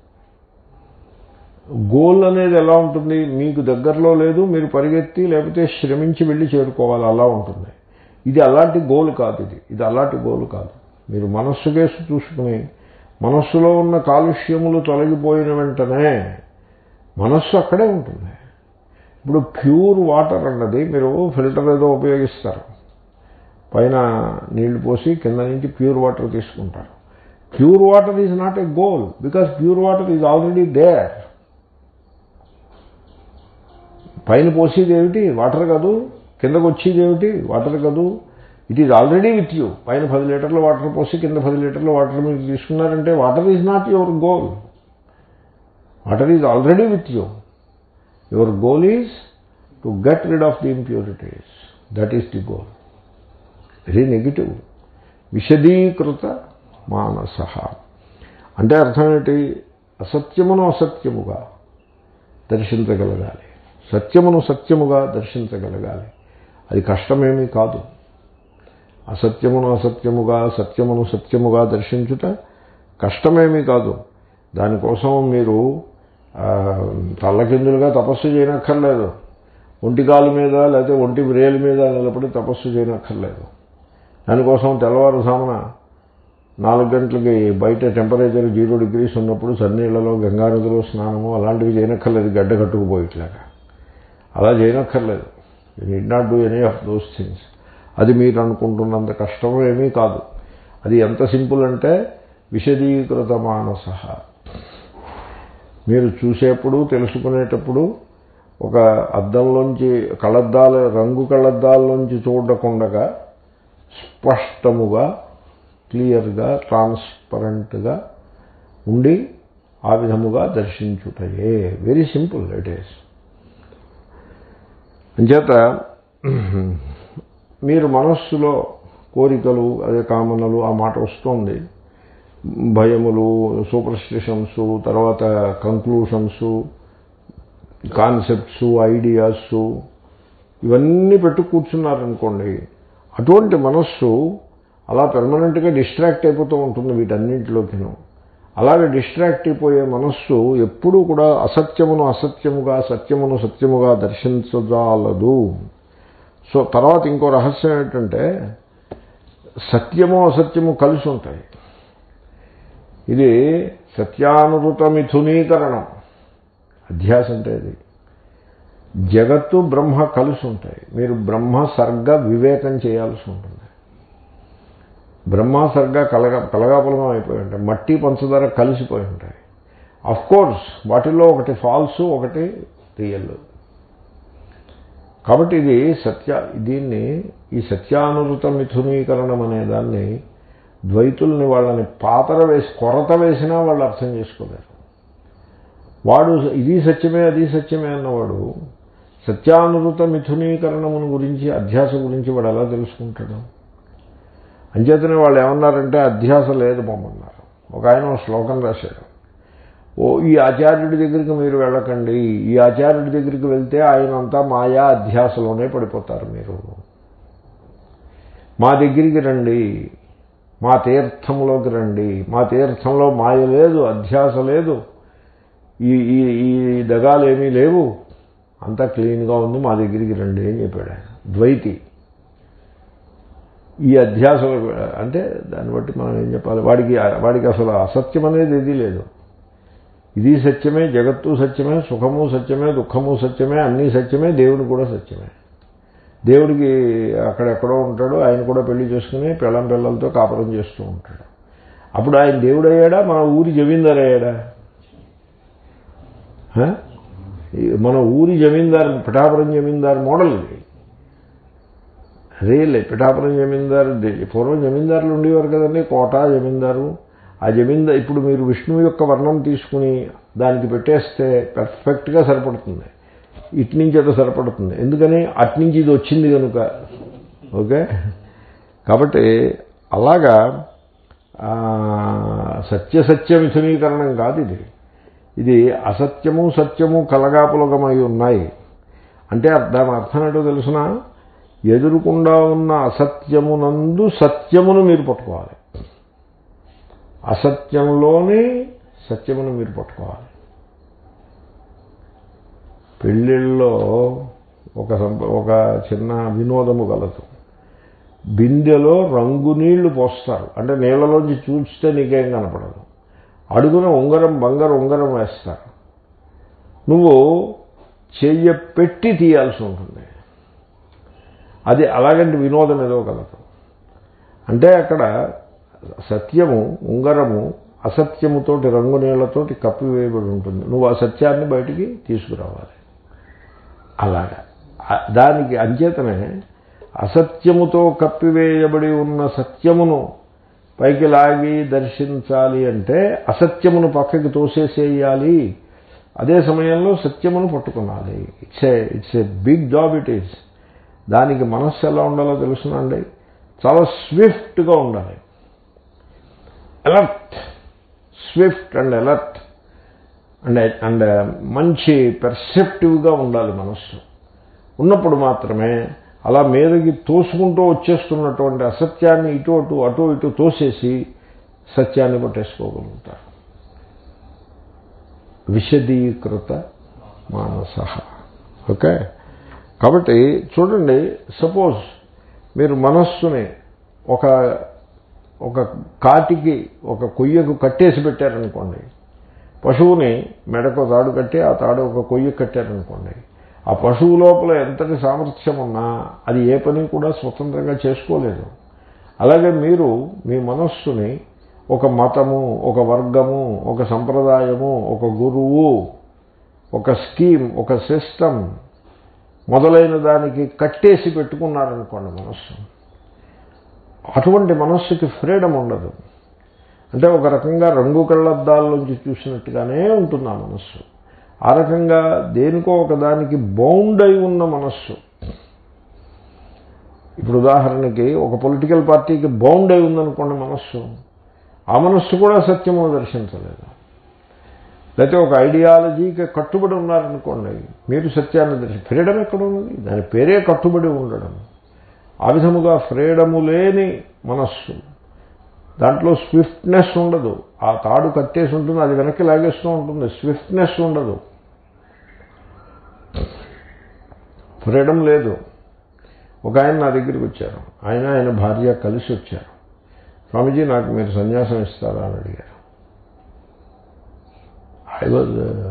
goal అనేది ఎలా ఉంటుంది మీకు దగ్గరలో లేదు మీరు పరిగెత్తి లేకపోతే శ్రమించి వెళ్ళి చేరుకోవాలి అలా ఉంటుంది ఇది అలాంటి గోల్ కాదు ఇది ఇది అలాంటి గోల్ కాదు మీరు మనస్సు కేసు చూసుకుని మనస్సులో ఉన్న కాలుష్యములు తొలగిపోయిన వెంటనే మనస్సు అక్కడే ఉంటుంది ఇప్పుడు ప్యూర్ వాటర్ అన్నది మీరు ఫిల్టర్ ఏదో ఉపయోగిస్తారు పైన నీళ్లు పోసి కింద నుంచి ప్యూర్ వాటర్ తీసుకుంటారు pure water is not a goal because pure water is already there పైన పోసేది ఏమిటి వాటర్ కాదు కిందకు వచ్చేది ఏమిటి వాటర్ కాదు it is already with you పైన పది లీటర్ల వాటర్ పోసి కింద పది లీటర్ల వాటర్ మీరు తీసుకున్నారంటే water is not your goal water is already with you your goal is to get rid of the impurities that is the goal very negative విశదీకృత మానస అంటే అర్థం ఏంటి అసత్యమును అసత్యముగా దర్శించగలగాలి సత్యమును సత్యముగా దర్శించగలగాలి అది కష్టమేమీ కాదు అసత్యమును అసత్యముగా సత్యమును సత్యముగా దర్శించుట కష్టమేమీ కాదు దానికోసం మీరు తల్లకిందులుగా తపస్సు చేయనక్కర్లేదు ఒంటికాలు మీద లేకపోతే ఒంటి వ్రేలు మీద నిలబడి తపస్సు చేయనక్కర్లేదు దానికోసం తెల్లవారుజామున నాలుగు గంటలకి బయట టెంపరేచర్ జీరో డిగ్రీస్ ఉన్నప్పుడు చన్నీళ్లలో గంగానదిలో స్నానము అలాంటివి చేయనక్కర్లేదు గడ్డ కట్టుకుపోయిట్లాగా అలా చేయనక్కర్లేదు you need not do any of those things అది మీరు అనుకుంటున్నంత కష్టం ఏమీ కాదు అది ఎంత సింపుల్ అంటే విశదీకృత మానస మీరు చూసేప్పుడు తెలుసుకునేటప్పుడు ఒక అద్దంలోంచి కళ్ళద్దాల రంగు కళ్ళద్దాల్లోంచి చూడకుండగా స్పష్టముగా క్లియర్గా ట్రాన్స్పరెంట్గా ఉండి ఆ విధముగా దర్శించుటయే వెరీ సింపుల్ ఇట్ ఈస్ అంచేత మీరు మనస్సులో కోరికలు అదే కామనలు ఆ మాట వస్తుంది భయములు సూపర్స్టిషన్స్ తర్వాత కంక్లూషన్స్ కాన్సెప్ట్స్ ఐడియాస్ ఇవన్నీ పెట్టు కూర్చున్నారనుకోండి అటువంటి మనస్సు అలా పెర్మనెంట్గా డిస్ట్రాక్ట్ అయిపోతూ ఉంటుంది వీటన్నింటిలోకిను అలాగే డిస్ట్రాక్ట్ అయిపోయే మనస్సు ఎప్పుడూ కూడా అసత్యమును అసత్యముగా సత్యమును సత్యముగా దర్శించజాలదు సో తర్వాత ఇంకో రహస్యం ఏంటంటే సత్యము అసత్యము కలిసి ఉంటాయి ఇది సత్యానుభూత మిథునీకరణం అధ్యాస అంటే ఇది జగత్తు బ్రహ్మ కలిసి ఉంటాయి మీరు బ్రహ్మ సర్గ వివేకం చేయాల్సి ఉంటుంది బ్రహ్మ సర్గ కలగ కలగాపులగం అయిపోయి ఉంటాయి మట్టి పంచదార కలిసిపోయి ఉంటాయి అఫ్ కోర్స్ వాటిల్లో ఒకటి ఫాల్స్ ఒకటి రియల్ కాబట్టి ఇది సత్య దీన్ని ఈ సత్యానుభూత మిథునీకరణం అనే దాన్ని ద్వైతుల్ని వాళ్ళని పాతర వేసి కొరత వేసినా వాళ్ళు అర్థం చేసుకోలేరు వాడు ఇది సత్యమే అది సత్యమే అన్నవాడు సత్యానుభూత మిథునీకరణమును గురించి అధ్యాస గురించి వాడు ఎలా తెలుసుకుంటాడు అంచేతనే వాళ్ళు ఏమన్నారంటే అధ్యాస లేదు పొమ్మన్నారు ఒక ఆయన శ్లోకం రాశాడు ఓ ఈ ఆచార్యుడి దగ్గరికి మీరు వెళ్ళకండి ఈ ఆచార్యుడి దగ్గరికి వెళ్తే ఆయన అంతా మాయా అధ్యాసలోనే పడిపోతారు మీరు మా దగ్గరికి రండి మా తీర్థంలోకి రండి మా తీర్థంలో మాయ లేదు అధ్యాస లేదు ఈ ఈ ఈ దగాలు ఏమీ లేవు అంతా క్లీన్గా ఉంది మా దగ్గరికి రండి అని చెప్పాడు ఆయన ద్వైతి ఈ అధ్యాసలు అంటే దాన్ని బట్టి మనం ఏం చెప్పాలి వాడికి వాడికి అసలు అసత్యం అనేది ఏదీ లేదు ఇది సత్యమే జగత్తు సత్యమే సుఖము సత్యమే దుఃఖము సత్యమే అన్నీ సత్యమే దేవుడు కూడా సత్యమే దేవుడికి అక్కడెక్కడో ఉంటాడు ఆయన కూడా పెళ్లి చేసుకుని పిల్లం పిల్లలతో కాపురం చేస్తూ ఉంటాడు అప్పుడు ఆయన దేవుడు అయ్యాడా మన ఊరి జమీందారు అయ్యాడా మన ఊరి జమీందారు పిఠాపురం జమీందారు మోడల్ ఇది రియల్లీ పిఠాపురం జమీందారు పూర్వం జమీందారులు ఉండేవారు కదండి కోట జమీందారు ఆ జమీందారు ఇప్పుడు మీరు విష్ణువు యొక్క వర్ణం తీసుకుని దానికి పెట్టేస్తే పర్ఫెక్ట్గా సరిపడుతుంది ఇటు నుంచి అటు సరిపడుతుంది ఎందుకని అటు నుంచి ఇది వచ్చింది కనుక ఓకే కాబట్టి అలాగా ఆ, సత్య సత్య మిథునీకరణం కాదు ఇది ఇది అసత్యము సత్యము కలగాపులగమై ఉన్నాయి అంటే దాని అర్థం ఏంటో తెలుసిన ఎదురుకుండా ఉన్న అసత్యమునందు సత్యమును మీరు పట్టుకోవాలి అసత్యంలోని సత్యమును మీరు పట్టుకోవాలి పెళ్ళిళ్ళలో ఒక సంప- ఒక చిన్న వినోదము కలదు బిందెలో రంగు నీళ్లు పోస్తారు అంటే నీళ్ళలోంచి చూస్తే నీకేం కనపడదు అడుగున ఉంగరం బంగారు ఉంగరం వేస్తారు నువ్వు చెయ్య పెట్టి తీయాల్సి ఉంటుంది అది అలాగంటి వినోదం ఏదో కలదు అంటే అక్కడ సత్యము ఉంగరము అసత్యముతోటి రంగు నీళ్లతోటి కప్పివేయబడి ఉంటుంది నువ్వు ఆ సత్యాన్ని బయటికి తీసుకురావాలి అలాగా ఆ- దానికి అంచేతనే అసత్యముతో కప్పివేయబడి ఉన్న సత్యమును పైకి లాగి దర్శించాలి అంటే అసత్యమును పక్కకి తోసేసేయాలి అదే సమయంలో సత్యమును పట్టుకునాలి it's a it's a big job it is దానికి మనస్సు ఎలా ఉండాలో తెలుసునండి చాలా స్విఫ్ట్గా ఉండాలి alert swift and alert and and మంచి పెర్సెప్టివ్గా ఉండాలి మనస్సు ఉన్నప్పుడు మాత్రమే అలా మీదకి తోసుకుంటూ వచ్చేస్తున్నటువంటి అసత్యాన్ని ఇటు అటు అటు ఇటు తోసేసి సత్యాన్ని పట్టేసుకోగలుగుతారు విశదీకృత మానస ఓకే కాబట్టి చూడండి సపోజ్ మీరు మనస్సుని ఒక ఒక కాటికి ఒక కొయ్యకు కట్టేసి పెట్టారనుకోండి పశువుని మెడకు తాడు కట్టి ఆ తాడు ఒక కొయ్య కట్టారనుకోండి ఆ పశువు లోపల ఎంతటి సామర్థ్యం ఉన్నా అది ఏ పని కూడా స్వతంత్రంగా చేసుకోలేదు అలాగే మీరు మీ మనస్సుని ఒక మతము ఒక వర్గము ఒక సంప్రదాయము ఒక గురువు ఒక స్కీమ్ ఒక సిస్టమ్ మొదలైన దానికి కట్టేసి పెట్టుకున్నారనుకోండి మనస్సు అటువంటి మనస్సుకి ఫ్రీడమ్ ఉండదు అంటే ఒక రకంగా రంగు కళ్ళద్దాల్లోంచి చూసినట్టుగానే ఉంటుంది ఆ మనస్సు ఆ రకంగా దేనికో ఒక దానికి బౌండ్ అయి ఉన్న మనస్సు ఇప్పుడు ఉదాహరణకి ఒక పొలిటికల్ పార్టీకి బౌండ్ అయి ఉందనుకోండి మనస్సు ఆ మనస్సు కూడా సత్యమును దర్శించలేదు లేకపోతే ఒక ఐడియాలజీకి కట్టుబడి ఉన్నారనుకోండి మీరు సత్యాన్ని దర్శి ఫ్రీడమ్ ఎక్కడ ఉన్నది దాని పేరే కట్టుబడి ఉండడం ఆ విధముగా ఫ్రీడము లేని మనస్సు దాంట్లో స్విఫ్ట్నెస్ ఉండదు ఆ తాడు కట్టేసి ఉంటుంది అది వెనక్కి లాగేస్తూ ఉంటుంది స్విఫ్ట్నెస్ ఉండదు ఫ్రీడమ్ లేదు ఒక ఆయన నా దగ్గరికి వచ్చారు ఆయన ఆయన భార్య కలిసి వచ్చారు స్వామీజీ నాకు మీరు సన్యాసం ఇస్తారా అని అడిగారు ఐ వాజ్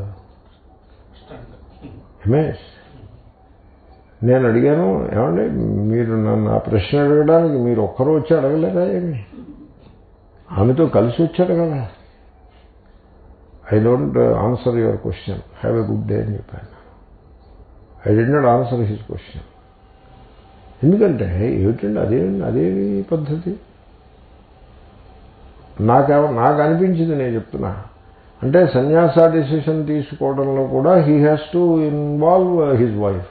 రమేష్ నేను అడిగాను ఏమండి మీరు నన్ను ఆ ప్రశ్న అడగడానికి మీరు ఒక్కరు వచ్చి అడగలేదా ఏమి ఆమెతో కలిసి వచ్చారు కదా I don't answer your question have a good day అని చెప్పాను I did not answer his question ఎందుకంటే ఏమిటండి అదే అదేమి పద్ధతి నాకేమ నాకు అనిపించింది నేను చెప్తున్నా అంటే సన్యాస డిసిషన్ తీసుకోవడంలో కూడా he has to involve his wife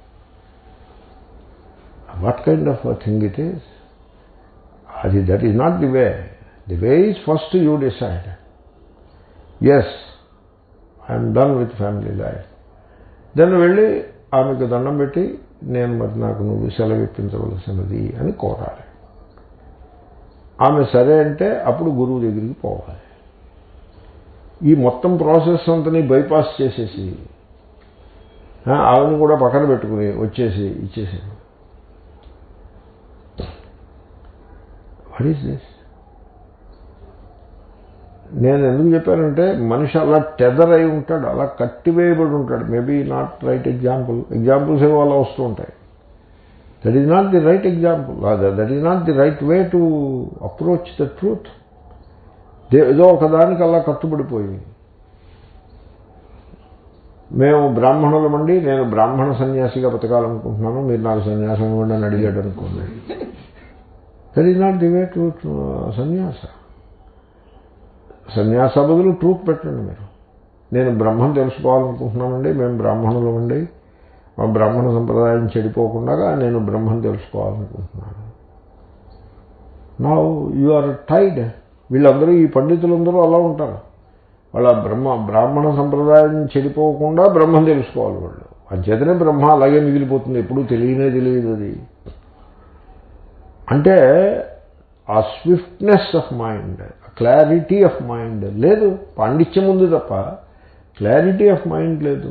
what kind of thing it is అది that is not the way the way is first you decide yes I'm done with family life then వెళ్ళి ఆమెకు దండం పెట్టి నేను మరి నాకు నువ్వు సెలవు ఇప్పించవలసినది అని కోరాలి ఆమె సరే అంటే అప్పుడు గురువు దగ్గరికి పోవాలి ఈ మొత్తం ప్రాసెస్ అంతని బైపాస్ చేసేసి ఆమెను కూడా పక్కన పెట్టుకుని వచ్చేసి ఇచ్చేసి వాట్ ఈస్ దిస్ నేను ఎందుకు చెప్పానంటే మనిషి అలా టెదర్ అయి ఉంటాడు అలా కట్టివేయబడి ఉంటాడు maybe not right example examples ఏవో అలా వస్తూ ఉంటాయి that is not the right example that is not the right way to approach the truth ఏదో ఒకదానికి అలా కట్టుబడిపోయి మేము బ్రాహ్మణులమండి నేను బ్రాహ్మణ సన్యాసిగా బతకాలనుకుంటున్నాను మీరు నాకు సన్యాసం ఇవ్వండి అని అడిగాడు అనుకోండి that is not the way to sannyasa sannyasa బదులు ట్రూత్ పెట్టండి మీరు నేను బ్రహ్మం తెలుసుకోవాలనుకుంటున్నానండి మేము బ్రాహ్మణులమండి మా బ్రాహ్మణ సంప్రదాయం చెడిపోకుండా నేను బ్రహ్మను తెలుసుకోవాలనుకుంటున్నాను నా యు ఆర్ టైడ్ వీళ్ళందరూ ఈ పండితులందరూ అలా ఉంటారు వాళ్ళ బ్రహ్మ బ్రాహ్మణ సంప్రదాయం చెడిపోకుండా బ్రహ్మం తెలుసుకోవాలి వాళ్ళు అంచేతనే బ్రహ్మ అలాగే మిగిలిపోతుంది ఎప్పుడూ తెలియనే తెలియదు అది అంటే ఆ swiftness of mind clarity of mind లేదు పాండిత్యం ఉంది తప్ప క్లారిటీ ఆఫ్ మైండ్ లేదు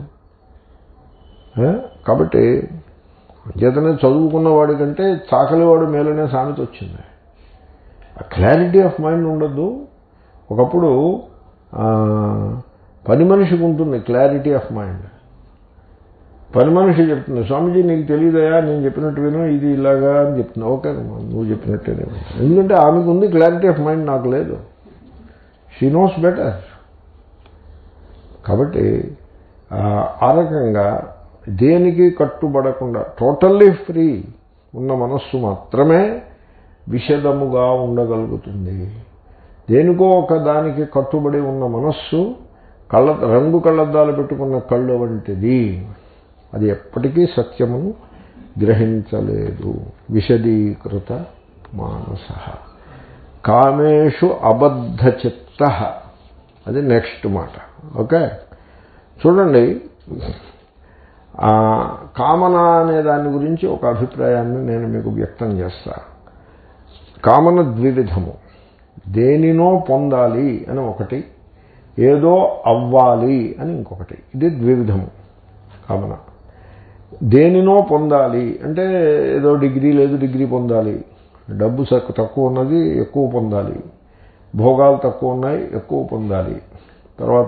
కాబట్టి చేతనే చదువుకున్న వాడి కంటే చాకలివాడు మేలనే సామెత వచ్చింది ఆ క్లారిటీ ఆఫ్ మైండ్ ఉండద్దు ఒకప్పుడు పని మనిషికి ఉంటుంది క్లారిటీ ఆఫ్ మైండ్ పని మనిషి చెప్తుంది స్వామీజీ నీకు తెలియదయా నేను చెప్పినట్టు విను ఇది ఇలాగా అని చెప్తున్నా ఓకే నువ్వు చెప్పినట్టే ఎందుకంటే ఆమెకు ఉంది క్లారిటీ ఆఫ్ మైండ్ నాకు లేదు షీ నోస్ బెటర్ కాబట్టి ఆ రకంగా దేనికి కట్టుబడకుండా టోటల్లీ ఫ్రీ ఉన్న మనస్సు మాత్రమే విషదముగా ఉండగలుగుతుంది దేనికో ఒక దానికి కట్టుబడి ఉన్న మనస్సు కళ్ళ రంగు కళ్ళద్దాలు పెట్టుకున్న కళ్ళు వంటిది అది ఎప్పటికీ సత్యమును గ్రహించలేదు విశదీకృత మానస కామేషు అబద్ధ చిత్త అది నెక్స్ట్ మాట ఓకే చూడండి కామన అనే దాని గురించి ఒక అభిప్రాయాన్ని నేను మీకు వ్యక్తం చేస్తా కామన ద్వివిధము దేనినో పొందాలి అని ఒకటి ఏదో అవ్వాలి అని ఇంకొకటి ఇది ద్వివిధము కామన దేనినో పొందాలి అంటే ఏదో డిగ్రీ లేదు డిగ్రీ పొందాలి డబ్బు తక్కువ ఉన్నది ఎక్కువ పొందాలి భోగాలు తక్కువ ఉన్నాయి ఎక్కువ పొందాలి తర్వాత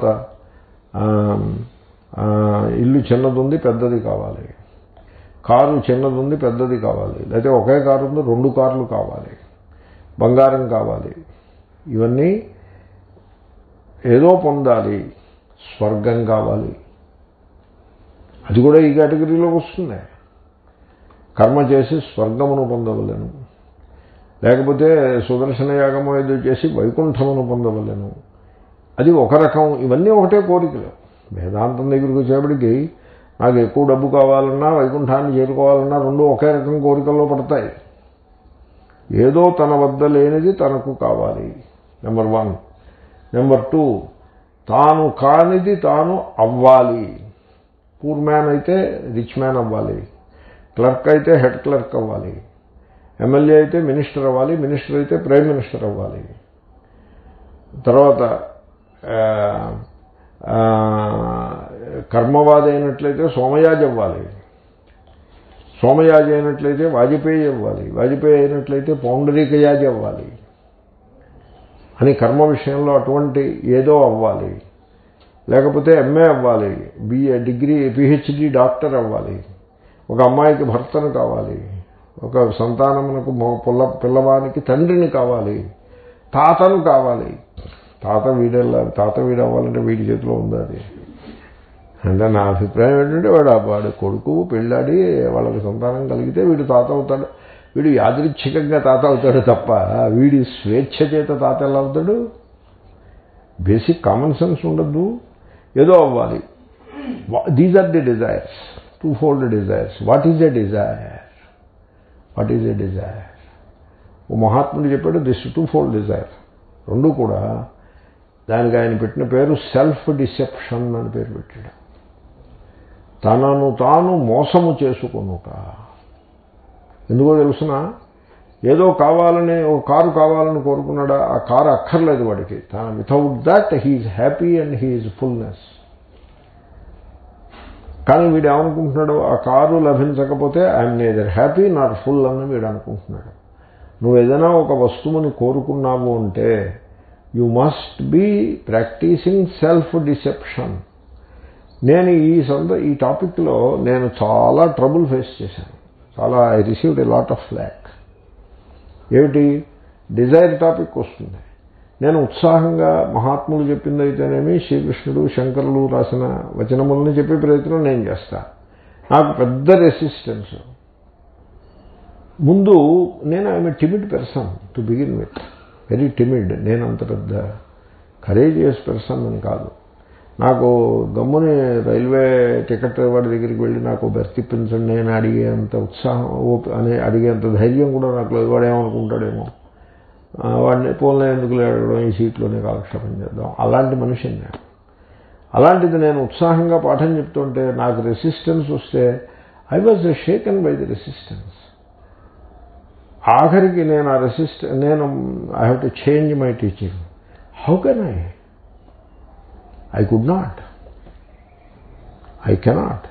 ఇల్లు చిన్నది ఉంది పెద్దది కావాలి కారు చిన్నది ఉంది పెద్దది కావాలి లేకపోతే ఒకే కారు ఉంది రెండు కార్లు కావాలి బంగారం కావాలి ఇవన్నీ ఏదో పొందాలి స్వర్గం కావాలి అది కూడా ఈ కేటగిరీలోకి వస్తుంది కర్మ చేసి స్వర్గమును పొందవలను లేకపోతే సుదర్శన యాగము ఏదో చేసి వైకుంఠమును పొందవలను అది ఒక రకం ఇవన్నీ ఒకటే కోరికలు వేదాంతం దగ్గరికి వచ్చేప్పటికి నాకు ఎక్కువ డబ్బు కావాలన్నా వైకుంఠాన్ని చేరుకోవాలన్నా రెండు ఒకే రకం కోరికల్లో పడతాయి ఏదో తన వద్ద లేనిది తనకు కావాలి నెంబర్ వన్ నెంబర్ టూ తాను కానిది తాను అవ్వాలి పూర్ మ్యాన్ అయితే రిచ్ మ్యాన్ అవ్వాలి క్లర్క్ అయితే హెడ్ క్లర్క్ అవ్వాలి ఎమ్మెల్యే అయితే మినిస్టర్ అవ్వాలి మినిస్టర్ అయితే ప్రైమ్ మినిస్టర్ అవ్వాలి తర్వాత కర్మవాది అయినట్లయితే సోమయాజి అవ్వాలి సోమయాజి అయినట్లయితే వాజపేయి అవ్వాలి వాజపేయి అయినట్లయితే పౌండరీకయాజి అవ్వాలి అని కర్మ విషయంలో అటువంటి ఏదో అవ్వాలి లేకపోతే ఎంఏ అవ్వాలి బిఏ డిగ్రీ పిహెచ్డి డాక్టర్ అవ్వాలి ఒక అమ్మాయికి భర్తను కావాలి ఒక సంతానమునకు పుల్ల పిల్లవానికి తండ్రిని కావాలి తాతను కావాలి తాత వీడల్లా తాత వీడు అవ్వాలంటే వీడి చేతిలో ఉంది అది అంటే నా అభిప్రాయం ఏంటంటే వాడు వాడు కొడుకు పెళ్ళాడి వాళ్ళకి సంతానం కలిగితే వీడు తాత అవుతాడు వీడు యాదృచ్ఛికంగా తాత అవుతాడు తప్ప వీడి స్వేచ్ఛ చేత తాత ఎలా అవుతాడు బేసిక్ కామన్ సెన్స్ ఉండద్దు ఏదో అవ్వాలి these are the desires twofold desires what is a desire what is a desire ఓ మహాత్ముడు చెప్పాడు దిస్ టూ ఫోల్డ్ డిజైర్ రెండు కూడా దానికి ఆయన పెట్టిన పేరు సెల్ఫ్ డిసెప్షన్ అని పేరు పెట్టాడు తనను తాను మోసము చేసుకునుట ఎందుకో తెలుసిన ఏదో కావాలని ఒక కారు కావాలని కోరుకున్నాడా ఆ కారు అక్కర్లేదు వాడికి తన without that he is happy and he is fullness కానీ వీడు ఏమనుకుంటున్నాడు ఆ కారు లభించకపోతే I'm neither happy not full అని వీడు అనుకుంటున్నాడు నువ్వు ఏదైనా ఒక వస్తువుని కోరుకున్నావు అంటే you must be practising self deception నేను ఈ సంద ఈ టాపిక్లో నేను చాలా ట్రబుల్ ఫేస్ చేశాను చాలా I received a lot of flak ఏమిటి డిజైర్ టాపిక్ వస్తుంది నేను ఉత్సాహంగా మహాత్ములు చెప్పింది అయితేనేమి శ్రీకృష్ణుడు శంకరులు రాసిన వచనములని చెప్పే ప్రయత్నం నేను చేస్తా నాకు పెద్ద రెసిస్టెన్స్ ముందు నేను I'm timid person to begin with very timid నేను అంత పెద్ద కరేజియస్ పర్సన్ అని కాదు నాకు గమ్ముని రైల్వే టికెట్ వాడి దగ్గరికి వెళ్ళి నాకు బెర్త్ ఇప్పించండి అని అడిగేంత ఉత్సాహం ఓపి అని అడిగేంత ధైర్యం కూడా నాకు లేదు వాడు ఏమనుకుంటాడేమో ఆ, వాడిని పోలే ఎందుకు లేడడం ఈ సీట్లోనే కాలక్షేపం చేద్దాం అలాంటి మనిషిని నేను అలాంటిది నేను ఉత్సాహంగా పాఠం చెప్తుంటే నాకు రెసిస్టెన్స్ వస్తే I was shaken by the resistance ఆఖరికి నేను ఆ రెసిస్ట్ నేను I have to change my teaching how can I I could not I cannot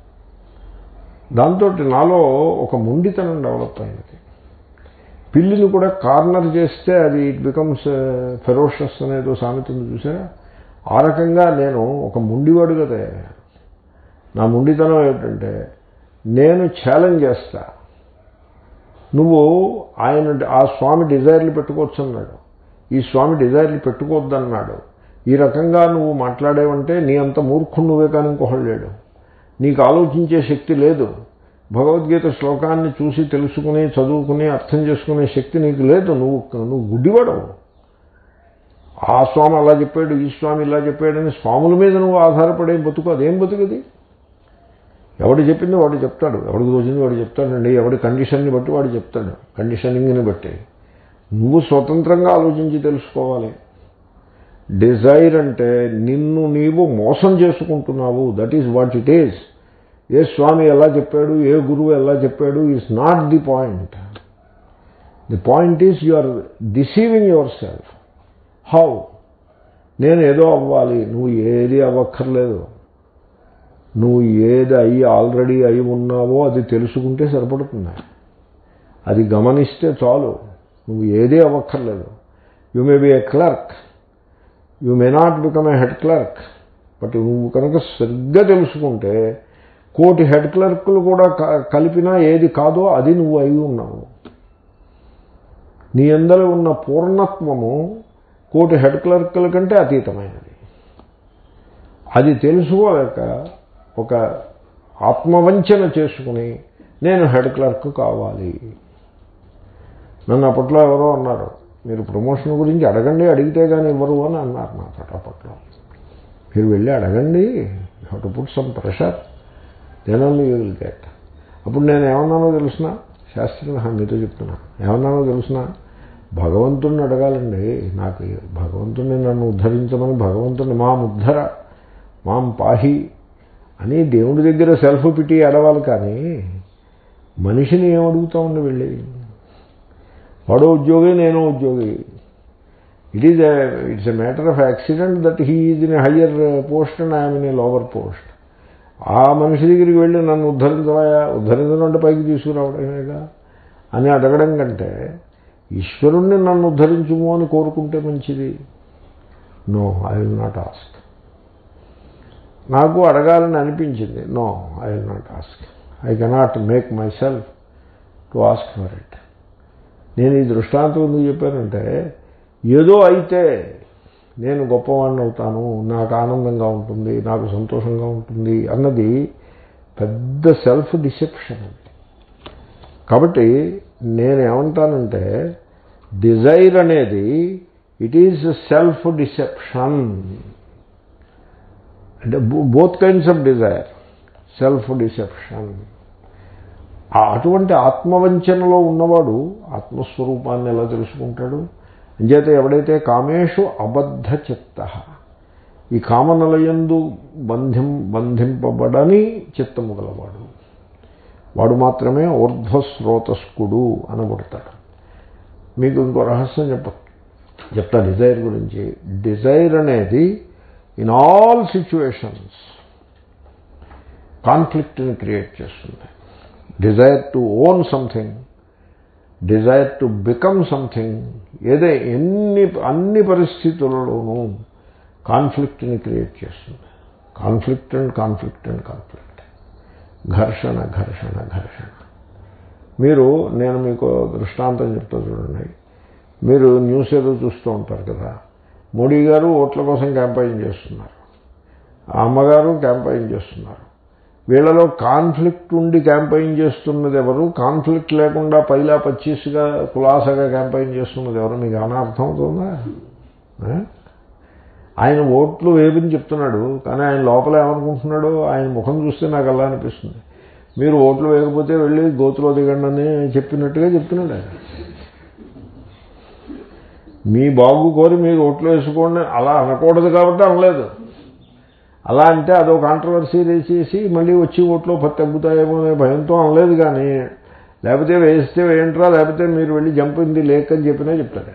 దాంతో నాలో ఒక మొండితనం డెవలప్ అయింది పిల్లిని కూడా కార్నర్ చేస్తే అది ఇట్ బికమ్స్ ఫెరోషస్ అనేదో సామెత ఉంది చూసారా ఆ రకంగా నేను ఒక మొండివాడుగా తయారయ్యాను నా మొండితనం ఏమిటంటే నేను ఛాలెంజ్ చేస్తా నువ్వు ఆయన ఆ స్వామి డిజైర్లు పెట్టుకోవచ్చు అన్నాడు ఈ స్వామి డిజైర్లు పెట్టుకోవద్దన్నాడు ఈ రకంగా నువ్వు మాట్లాడేవంటే నీ అంత మూర్ఖుడు నువ్వే కానీ ఇంకొకడు లేడు నీకు ఆలోచించే శక్తి లేదు భగవద్గీత శ్లోకాన్ని చూసి తెలుసుకుని చదువుకుని అర్థం చేసుకునే శక్తి నీకు లేదు నువ్వు నువ్వు గుడ్డివాడవు ఆ స్వామి అలా చెప్పాడు ఈ స్వామి ఇలా చెప్పాడని స్వాముల మీద నువ్వు ఆధారపడే బతుకు అదేం బతుకుది ఎవడు చెప్పింది వాడు చెప్తాడు ఎవడికి తోచింది వాడు చెప్తాడండి ఎవడి కండిషన్ని బట్టి వాడు చెప్తాడు కండిషనింగ్ని బట్టి నువ్వు స్వతంత్రంగా ఆలోచించి తెలుసుకోవాలి డిజైర్ అంటే నిన్ను నీవు మోసం చేసుకుంటున్నావు that is what it is ఏ స్వామి ఎలా చెప్పాడు ఏ గురువు ఎలా చెప్పాడు is not the point the point is you are deceiving yourself how నేను ఏదో అవ్వాలి నువ్వు ఏది అవ్వక్కర్లేదు నువ్వు ఏది అయ్యి ఆల్రెడీ అయి ఉన్నావో అది తెలుసుకుంటే సరిపడుతుంది అది గమనిస్తే చాలు నువ్వు ఏదే అవ్వక్కర్లేదు you may be a clerk you may not become a head clerk but నువ్వు కనుక సరిగ్గా తెలుసుకుంటే కోటి హెడ్ క్లర్కులు కూడా క- కలిపినా ఏది కాదో అది నువ్వు అయి ఉన్నావు నీ అందరూ ఉన్న పూర్ణత్వము కోటి హెడ్ క్లర్కుల కంటే అతీతమైనది అది తెలుసుకోలేక ఒక ఆత్మవంచన చేసుకుని నేను హెడ్ క్లర్క్ కావాలి నన్ను అప్పట్లో ఎవరో అన్నారు మీరు ప్రమోషన్ గురించి అడగండి అడిగితే కానీ ఇవ్వరు అని అన్నారు నాతో అప్పట్లో మీరు వెళ్ళి అడగండి how to put some pressure then only you will get అప్పుడు నేను ఏమన్నానో తెలిసిన శాస్త్రి మీతో చెప్తున్నా ఏమన్నానో తెలిసిన భగవంతుడిని అడగాలండి నాకు భగవంతుడిని నన్ను ఉద్ధరించమని భగవంతుడిని మాం ఉద్ధర మాం పాహి అని దేవుడి దగ్గర సెల్ఫ్ పిటి అడవాలి కానీ మనిషిని ఏం అడుగుతా ఉండి వెళ్ళి వాడో ఉద్యోగి నేను ఉద్యోగి it is it's a matter of accident that he is in higher post and I'm in a lower post ఆ మనిషి దగ్గరికి వెళ్ళి నన్ను ఉద్ధరించవా ఉద్ధరించడం అంటే పైకి తీసుకురావడమేగా అని అడగడం కంటే ఈశ్వరుణ్ణి నన్ను ఉద్ధరించుము అని కోరుకుంటే మంచిది no I will not ask నాకు అడగాలని అనిపించింది no I will not ask I cannot make myself to ask for it నేను ఈ దృష్టాంతం ఎందుకు చెప్పానంటే ఏదో అయితే నేను గొప్పవాడిని అవుతాను నాకు ఆనందంగా ఉంటుంది నాకు సంతోషంగా ఉంటుంది అన్నది పెద్ద సెల్ఫ్ డిసెప్షన్ అది కాబట్టి నేనేమంటానంటే డిజైర్ అనేది ఇట్ ఈజ్ సెల్ఫ్ డిసెప్షన్ అంటే both kinds of desire self deception అటువంటి ఆత్మవంచనలో ఉన్నవాడు ఆత్మస్వరూపాన్ని ఎలా తెలుసుకుంటాడు అంచేత ఎవడైతే కామేషు అబద్ధ చిత్త ఈ కామనలయందు బంధిం బంధింపబడని చిత్తము గలవాడు వాడు మాత్రమే ఊర్ధ్వస్రోతస్కుడు అనబడతాడు మీకు ఇంకో రహస్యం చెప్ప చెప్తా డిజైర్ గురించి డిజైర్ అనేది ఇన్ ఆల్ సిచ్యువేషన్స్ కాన్ఫ్లిక్ట్ని క్రియేట్ చేస్తుంది desire to own something desire to become something ఏదే ఎన్ని అన్ని పరిస్థితులలోనూ కాన్ఫ్లిక్ట్ని క్రియేట్ చేస్తుంది conflict and conflict and conflict ఘర్షణ ఘర్షణ ఘర్షణ మీరు నేను మీకు దృష్టాంతం చెప్తా చూడండి మీరు న్యూస్ ఏదో చూస్తూ ఉంటారు కదా మోడీ గారు ఓట్ల కోసం క్యాంపెయిన్ చేస్తున్నారు ఆ అమ్మగారు క్యాంపెయిన్ చేస్తున్నారు వీళ్ళలో కాన్ఫ్లిక్ట్ ఉండి క్యాంపెయిన్ చేస్తున్నది ఎవరు కాన్ఫ్లిక్ట్ లేకుండా పైలా పచ్చీస్గా కులాసగా క్యాంపెయిన్ చేస్తున్నది ఎవరు మీకు ఏమైనా అర్థమవుతుందా ఆయన ఓట్లు వేయమని చెప్తున్నాడు కానీ ఆయన లోపల ఏమనుకుంటున్నాడో ఆయన ముఖం చూస్తే నాకు అలా అనిపిస్తుంది మీరు ఓట్లు వేయకపోతే వెళ్ళి గోతులో దిగండి అని చెప్పినట్టుగా చెప్తున్నాడు ఆయన మీ బాగు కోరి మీరు ఓట్లు వేసుకోండి అలా అనకూడదు కాబట్టి అనలేదు అలా అంటే అదో కాంట్రవర్సీ చేసి మళ్ళీ వచ్చి ఓట్లో పత్తి తగ్గుతాయేమో అనే భయంతో అనలేదు కానీ లేకపోతే వేస్తే వేయంట్రా లేకపోతే మీరు వెళ్ళి జంపింది లేక్ అని చెప్పినా చెప్తాడు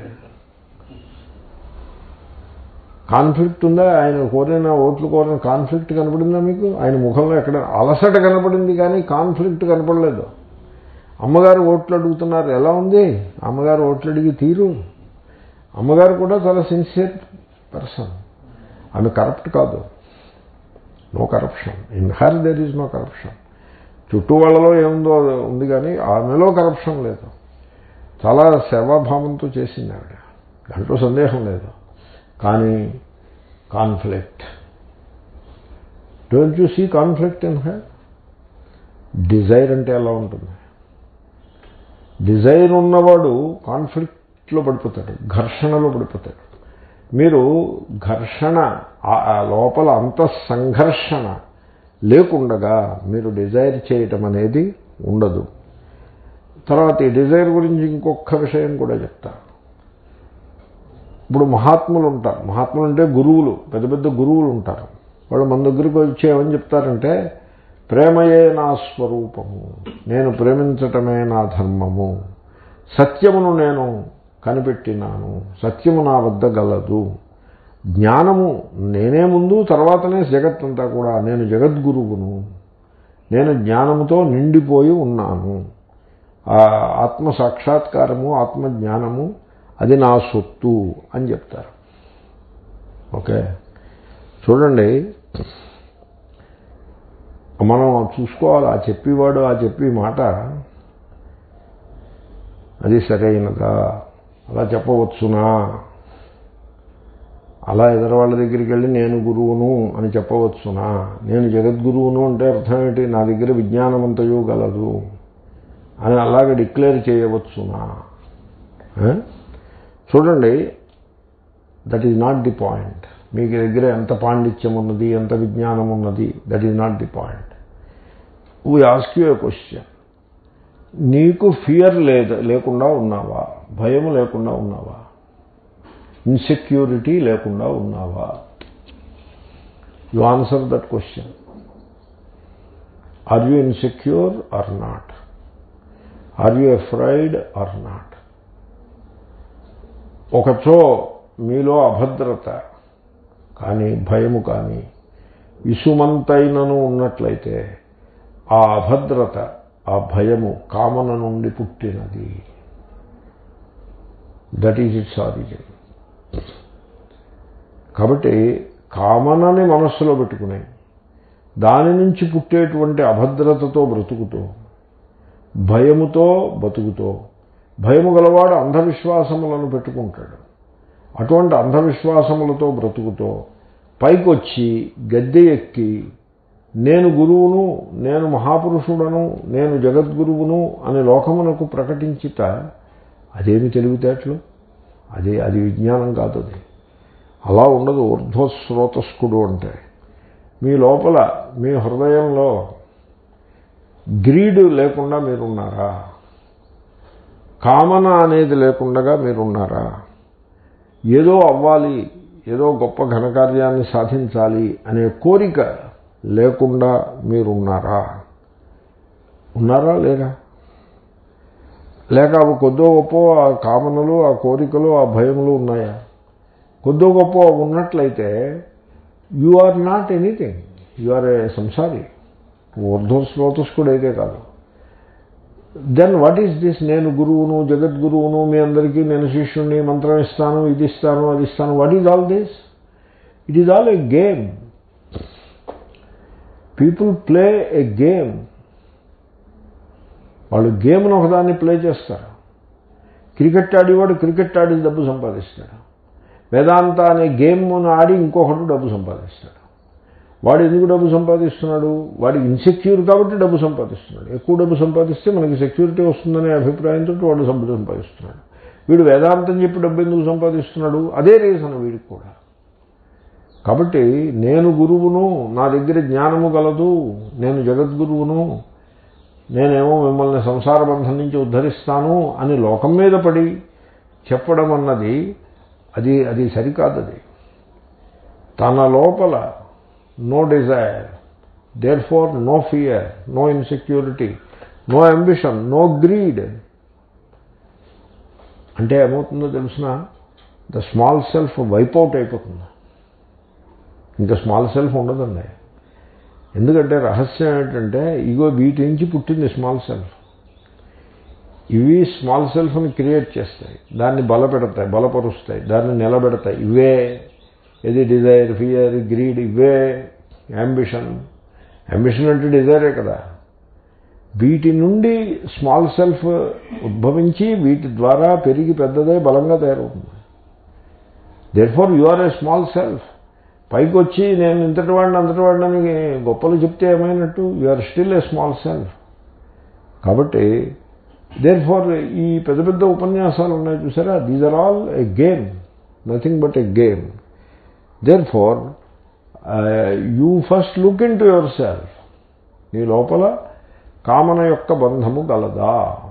కాన్ఫ్లిక్ట్ ఉందా ఆయన కోరిన ఓట్లు కోరిన కాన్ఫ్లిక్ట్ కనపడిందా మీకు ఆయన ముఖంలో ఎక్కడ అలసట కనపడింది కానీ కాన్ఫ్లిక్ట్ కనపడలేదు అమ్మగారు ఓట్లు అడుగుతున్నారు ఎలా ఉంది అమ్మగారు ఓట్లు అడిగి తీరు అమ్మగారు కూడా చాలా సిన్సియర్ పర్సన్ ఆమె కరప్ట్ కాదు no corruption in her there is no corruption చుట్టూ వాళ్ళలో ఏముందో ఉంది కానీ ఆమెలో కరప్షన్ లేదు చాలా సేవాభావంతో చేసింది ఆవిడ దాంట్లో సందేహం లేదు కానీ conflict don't you see conflict in her desire అంటే ఎలా ఉంటుంది డిజైర్ ఉన్నవాడు కాన్ఫ్లిక్ట్లో పడిపోతాడు ఘర్షణలో పడిపోతాడు మీరు ఘర్షణ ఆ లోపల అంత సంఘర్షణ లేకుండగా మీరు డిజైర్ చేయటం అనేది ఉండదు తర్వాత ఈ డిజైర్ గురించి ఇంకొక విషయం కూడా చెప్తా ఇప్పుడు మహాత్ములు ఉంటారు మహాత్ములు అంటే గురువులు పెద్ద పెద్ద గురువులు ఉంటారు వాళ్ళు మన దగ్గరికి వచ్చి ఏమని చెప్తారంటే ప్రేమయే నా స్వరూపము నేను ప్రేమించటమే నా ధర్మము సత్యమును నేను కనిపెట్టినాను సత్యము నా వద్ద గలదు జ్ఞానము నేనే ముందు తర్వాతనే జగత్తంతా కూడా నేను జగద్గురువును నేను జ్ఞానముతో నిండిపోయి ఉన్నాను ఆ ఆత్మ సాక్షాత్కారము ఆత్మజ్ఞానము అది నా సొత్తు అని చెప్తారు ఓకే చూడండి మనం చూసుకోవాలి ఆ చెప్పేవాడు ఆ చెప్పి మాట అది సరైనదా అలా చెప్పవచ్చునా అలా ఎదరవాళ్ళ దగ్గరికి వెళ్ళి నేను గురువును అని చెప్పవచ్చునా నేను జగద్గురువును అంటే అర్థం ఏంటి నా దగ్గర విజ్ఞానమంతయు గలదు అని అలాగే డిక్లేర్ చేయవచ్చునా చూడండి that is not the point మీకు దగ్గర ఎంత పాండిత్యం ఉన్నది ఎంత విజ్ఞానం ఉన్నది that is not the point we ask you a question నీకు ఫియర్ లేదు లేకుండా ఉన్నావా భయం లేకుండా ఉన్నావా ఇన్సెక్యూరిటీ లేకుండా ఉన్నావా you answer that question are you insecure or not are you afraid or not ఒకచో మీలో అభద్రత కానీ భయము కానీ ఇసుమంతైనను ఉన్నట్లయితే ఆ అభద్రత ఆ భయము కామన నుండి పుట్టినది దట్ ఈజ్ ఇట్స్ ఆరిజిన్ కాబట్టి కామనని మనస్సులో పెట్టుకుని దాని నుంచి పుట్టేటువంటి అభద్రతతో బ్రతుకుతూ భయముతో బతుకుతో భయము గలవాడు అంధవిశ్వాసములను పెట్టుకుంటాడు అటువంటి అంధవిశ్వాసములతో బ్రతుకుతో పైకొచ్చి గద్దె ఎక్కి నేను గురువును నేను మహాపురుషుడను నేను జగద్గురువును అని లోకమునకు ప్రకటించిత అదేమి తెలివితేటలు అదే అది విజ్ఞానం కాదు అది అలా ఉండదు ఊర్ధ్వశ్రోతస్కుడు అంటే మీ లోపల మీ హృదయంలో గ్రీడ్ లేకుండా మీరున్నారా కామన అనేది లేకుండా మీరున్నారా ఏదో అవ్వాలి ఏదో గొప్ప ఘనకార్యాన్ని సాధించాలి అనే కోరిక లేకుండా మీరున్నారా ఉన్నారా లేరా లేక అవి కొద్దో గొప్ప ఆ కామనలు ఆ కోరికలు ఆ భయములు ఉన్నాయా కొద్దో గొప్ప ఉన్నట్లయితే you are not anything you are a సంసారి ఊర్ధ్వశ్రోతస్కుడు అయితే కాదు దెన్ వాట్ ఈస్ దిస్ నేను గురువును జగద్గురువును మీ అందరికీ నేను శిష్యుణ్ణి మంత్రం ఇస్తాను ఇది ఇస్తాను అది ఇస్తాను what is all this it is all a game people play a game వాళ్ళు గేమ్ను ఒకదాన్ని ప్లే చేస్తారు క్రికెట్ ఆడేవాడు క్రికెట్ ఆడి డబ్బు సంపాదిస్తాడు వేదాంత అనే గేమ్ను ఆడి ఇంకొకటి డబ్బు సంపాదిస్తాడు వాడు ఎందుకు డబ్బు సంపాదిస్తున్నాడు వాడికి ఇన్సెక్యూర్ కాబట్టి డబ్బు సంపాదిస్తున్నాడు ఎక్కువ డబ్బు సంపాదిస్తే మనకి సెక్యూరిటీ వస్తుందనే అభిప్రాయంతో వాడు డబ్బు సంపాదిస్తున్నాడు వీడు వేదాంతం చెప్పి డబ్బు ఎందుకు సంపాదిస్తున్నాడు అదే రీజన్ వీడికి కూడా కాబట్టి నేను గురువును నా దగ్గర జ్ఞానము గలదు నేను జగద్గురువును నేనేమో మిమ్మల్ని సంసార బంధం నుంచి ఉద్ధరిస్తాను అని లోకం మీద పడి చెప్పడం అన్నది అది అది సరికాదు అది తన లోపల no desire therefore no fear no insecurity no ambition no greed అంటే ఏమవుతుందో తెలిసిన ద స్మాల్ సెల్ఫ్ వైపౌట్ అయిపోతుంది ఇంకా స్మాల్ సెల్ఫ్ ఉండదండి ఎందుకంటే రహస్యం ఏంటంటే ఇగో వీటి నుంచి పుట్టింది స్మాల్ సెల్ఫ్ ఇవి స్మాల్ సెల్ఫ్ని క్రియేట్ చేస్తాయి దాన్ని బలపెడతాయి బలపరుస్తాయి దాన్ని నిలబెడతాయి ఇవే ఏది డిజైర్ ఫియర్ గ్రీడ్ ఇవే అంబిషన్ అంబిషన్ అంటే డిజైరే కదా వీటి నుండి స్మాల్ సెల్ఫ్ ఉద్భవించి వీటి ద్వారా పెరిగి పెద్దదే బలంగా తయారవుతుంది therefore you are a small self పైకి వచ్చి నేను ఇంతటి వాడిని అంతటి వాడిని గొప్పలు చెప్తే ఏమైనట్టు you are still a small self కాబట్టి దేర్ ఫార్ ఈ పెద్ద పెద్ద ఉపన్యాసాలు ఉన్నాయి చూసారా these are all a game nothing but a game therefore you first look into yourself నీ లోపల కామన యొక్క బంధము గలదా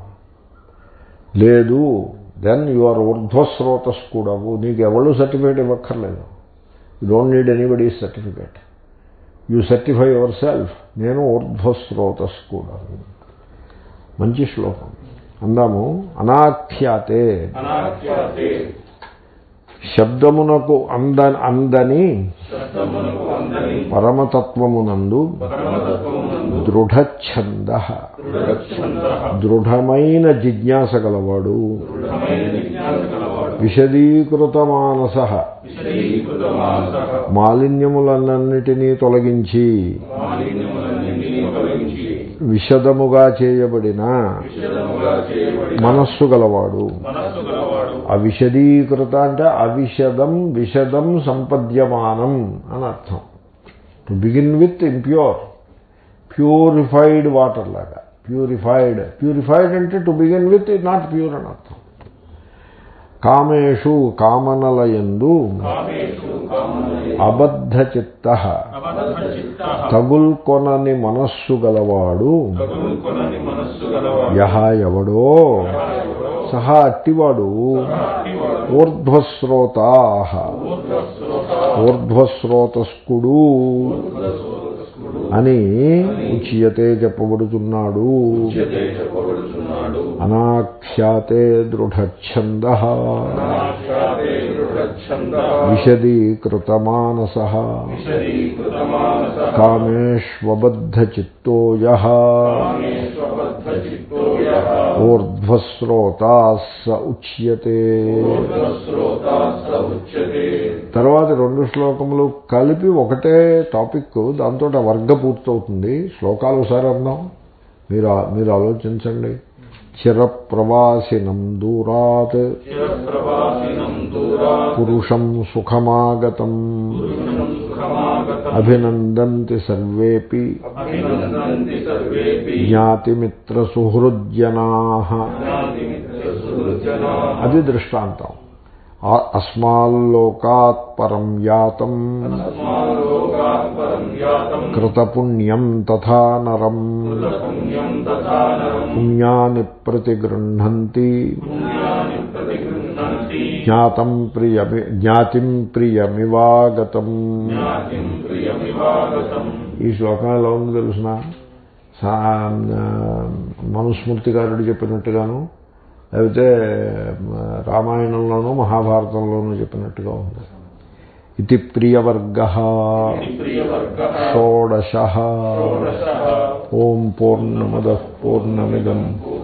లేదు దెన్ యు ఆర్ ఊర్ధ్వస్రోతస్ కూడావు నీకు ఎవరు certificate ఇవ్వక్కర్లేదు you don't need anybody certificate you certify yourself నేను ఊర్ధ్వస్రోతస్ కూడా మంచి శ్లోకం అందాము అనాఖ్యాతే అనాఖ్యాతే శబ్దమునకు అంద అందని శబ్దమునకు అందని పరమతత్వమునందు పరమతత్వమునందు దృఢఛంద దృఢఛందః దృఢమైన జిజ్ఞాస గలవాడు దృఢమైన జిజ్ఞాస కలవాడు విశదీకృత మానస విశదీకృత మానసః మాలిన్యములన్నిటినీ తొలగించి మాలిన్యములన్నింటినీ తొలగించి విషదముగా చేయబడిన విషదముగా చేయబడి మనస్సు గలవాడు మనస్సు గలవాడు అవిశదీకృత అంటే అవిషదం విషదం సంపద్యమానం అని అర్థం to begin with impure purified water లాగా ప్యూరిఫైడ్ ప్యూరిఫైడ్ అంటే to begin with not pure అని అర్థం కామేషు కామనలయందు కామేషు కామనయే అబద్ధ చిత్త అబద్ధచిత్తః తగుల్కొనని మనస్సు గలవాడు తగులుకొనని మనస్సు గలవాడు యహ ఎవడో సహా అట్టివాడు ఊర్ధ్వస్రోతా ఊర్ధ్వస్రోతస్కుడు అని ఉచ్యతే చెప్పబడుతున్నాడు ఉచ్యతే చెప్పబడుచున్నాడు అనాఖ్యాతే దృఢఛంద అనాఖ్యాతే దృఢఛందః విశదీకృత మానస విశదీకృత మానసః కామేష్వబద్ధచిత్తో యః కామేష్వబద్ధచిత్తో యః ఊర్ధ్వస్రోతా స ఉచ్యతే ఊర్ధ్వస్రోతా స ఉచ్యతే తర్వాత రెండు శ్లోకములు కలిపి ఒకటే టాపిక్ దాంతో ఆ వర్గ పూర్తవుతుంది శ్లోకాలు ఒకసారి అందాం మీరు ఆ- మీరు ఆలోచించండి చిరప్రవాసినం దూరాత్ చిరప్రవాసినం దూరాత్ పురుషం సుఖమాగతం పురుషం సుఖమాగతం అభినందంతి సర్వేపి అభినందంతి సర్వేపి జ్ఞాతిమిత్రసుహృజ్జనా జ్ఞాతిమిత్రసుహృజనాః అది దృష్టాంతం ఆ- అస్మాల్లోకాత్ పరం యాతం తస్మాల్లోకాత్ పరం యాతం కృతపుణ్యం తథా నరం పుణ్యం తథా నరం పుణ్యాని ప్రతిగృహంతి పుణ్యాని ప్రతిగృహ్ణంతి జ్ఞాతం ప్రియమి జ్ఞాతిం ప్రియమివాగతం జ్ఞాతిం ప్రియమివాగతం ఈ శ్లోకం ఎలా ఉంది తెలుసిన మనుస్మృతికారుడు చెప్పినట్టుగాను లేకపోతే రామాయణంలోనూ మహాభారతంలోనూ చెప్పినట్టుగా ఉంది ఇది ప్రియవర్గ ఇది ప్రియవర్గః షోడశ షోడశః ఓం పూర్ణమద పూర్ణమిదం ఓం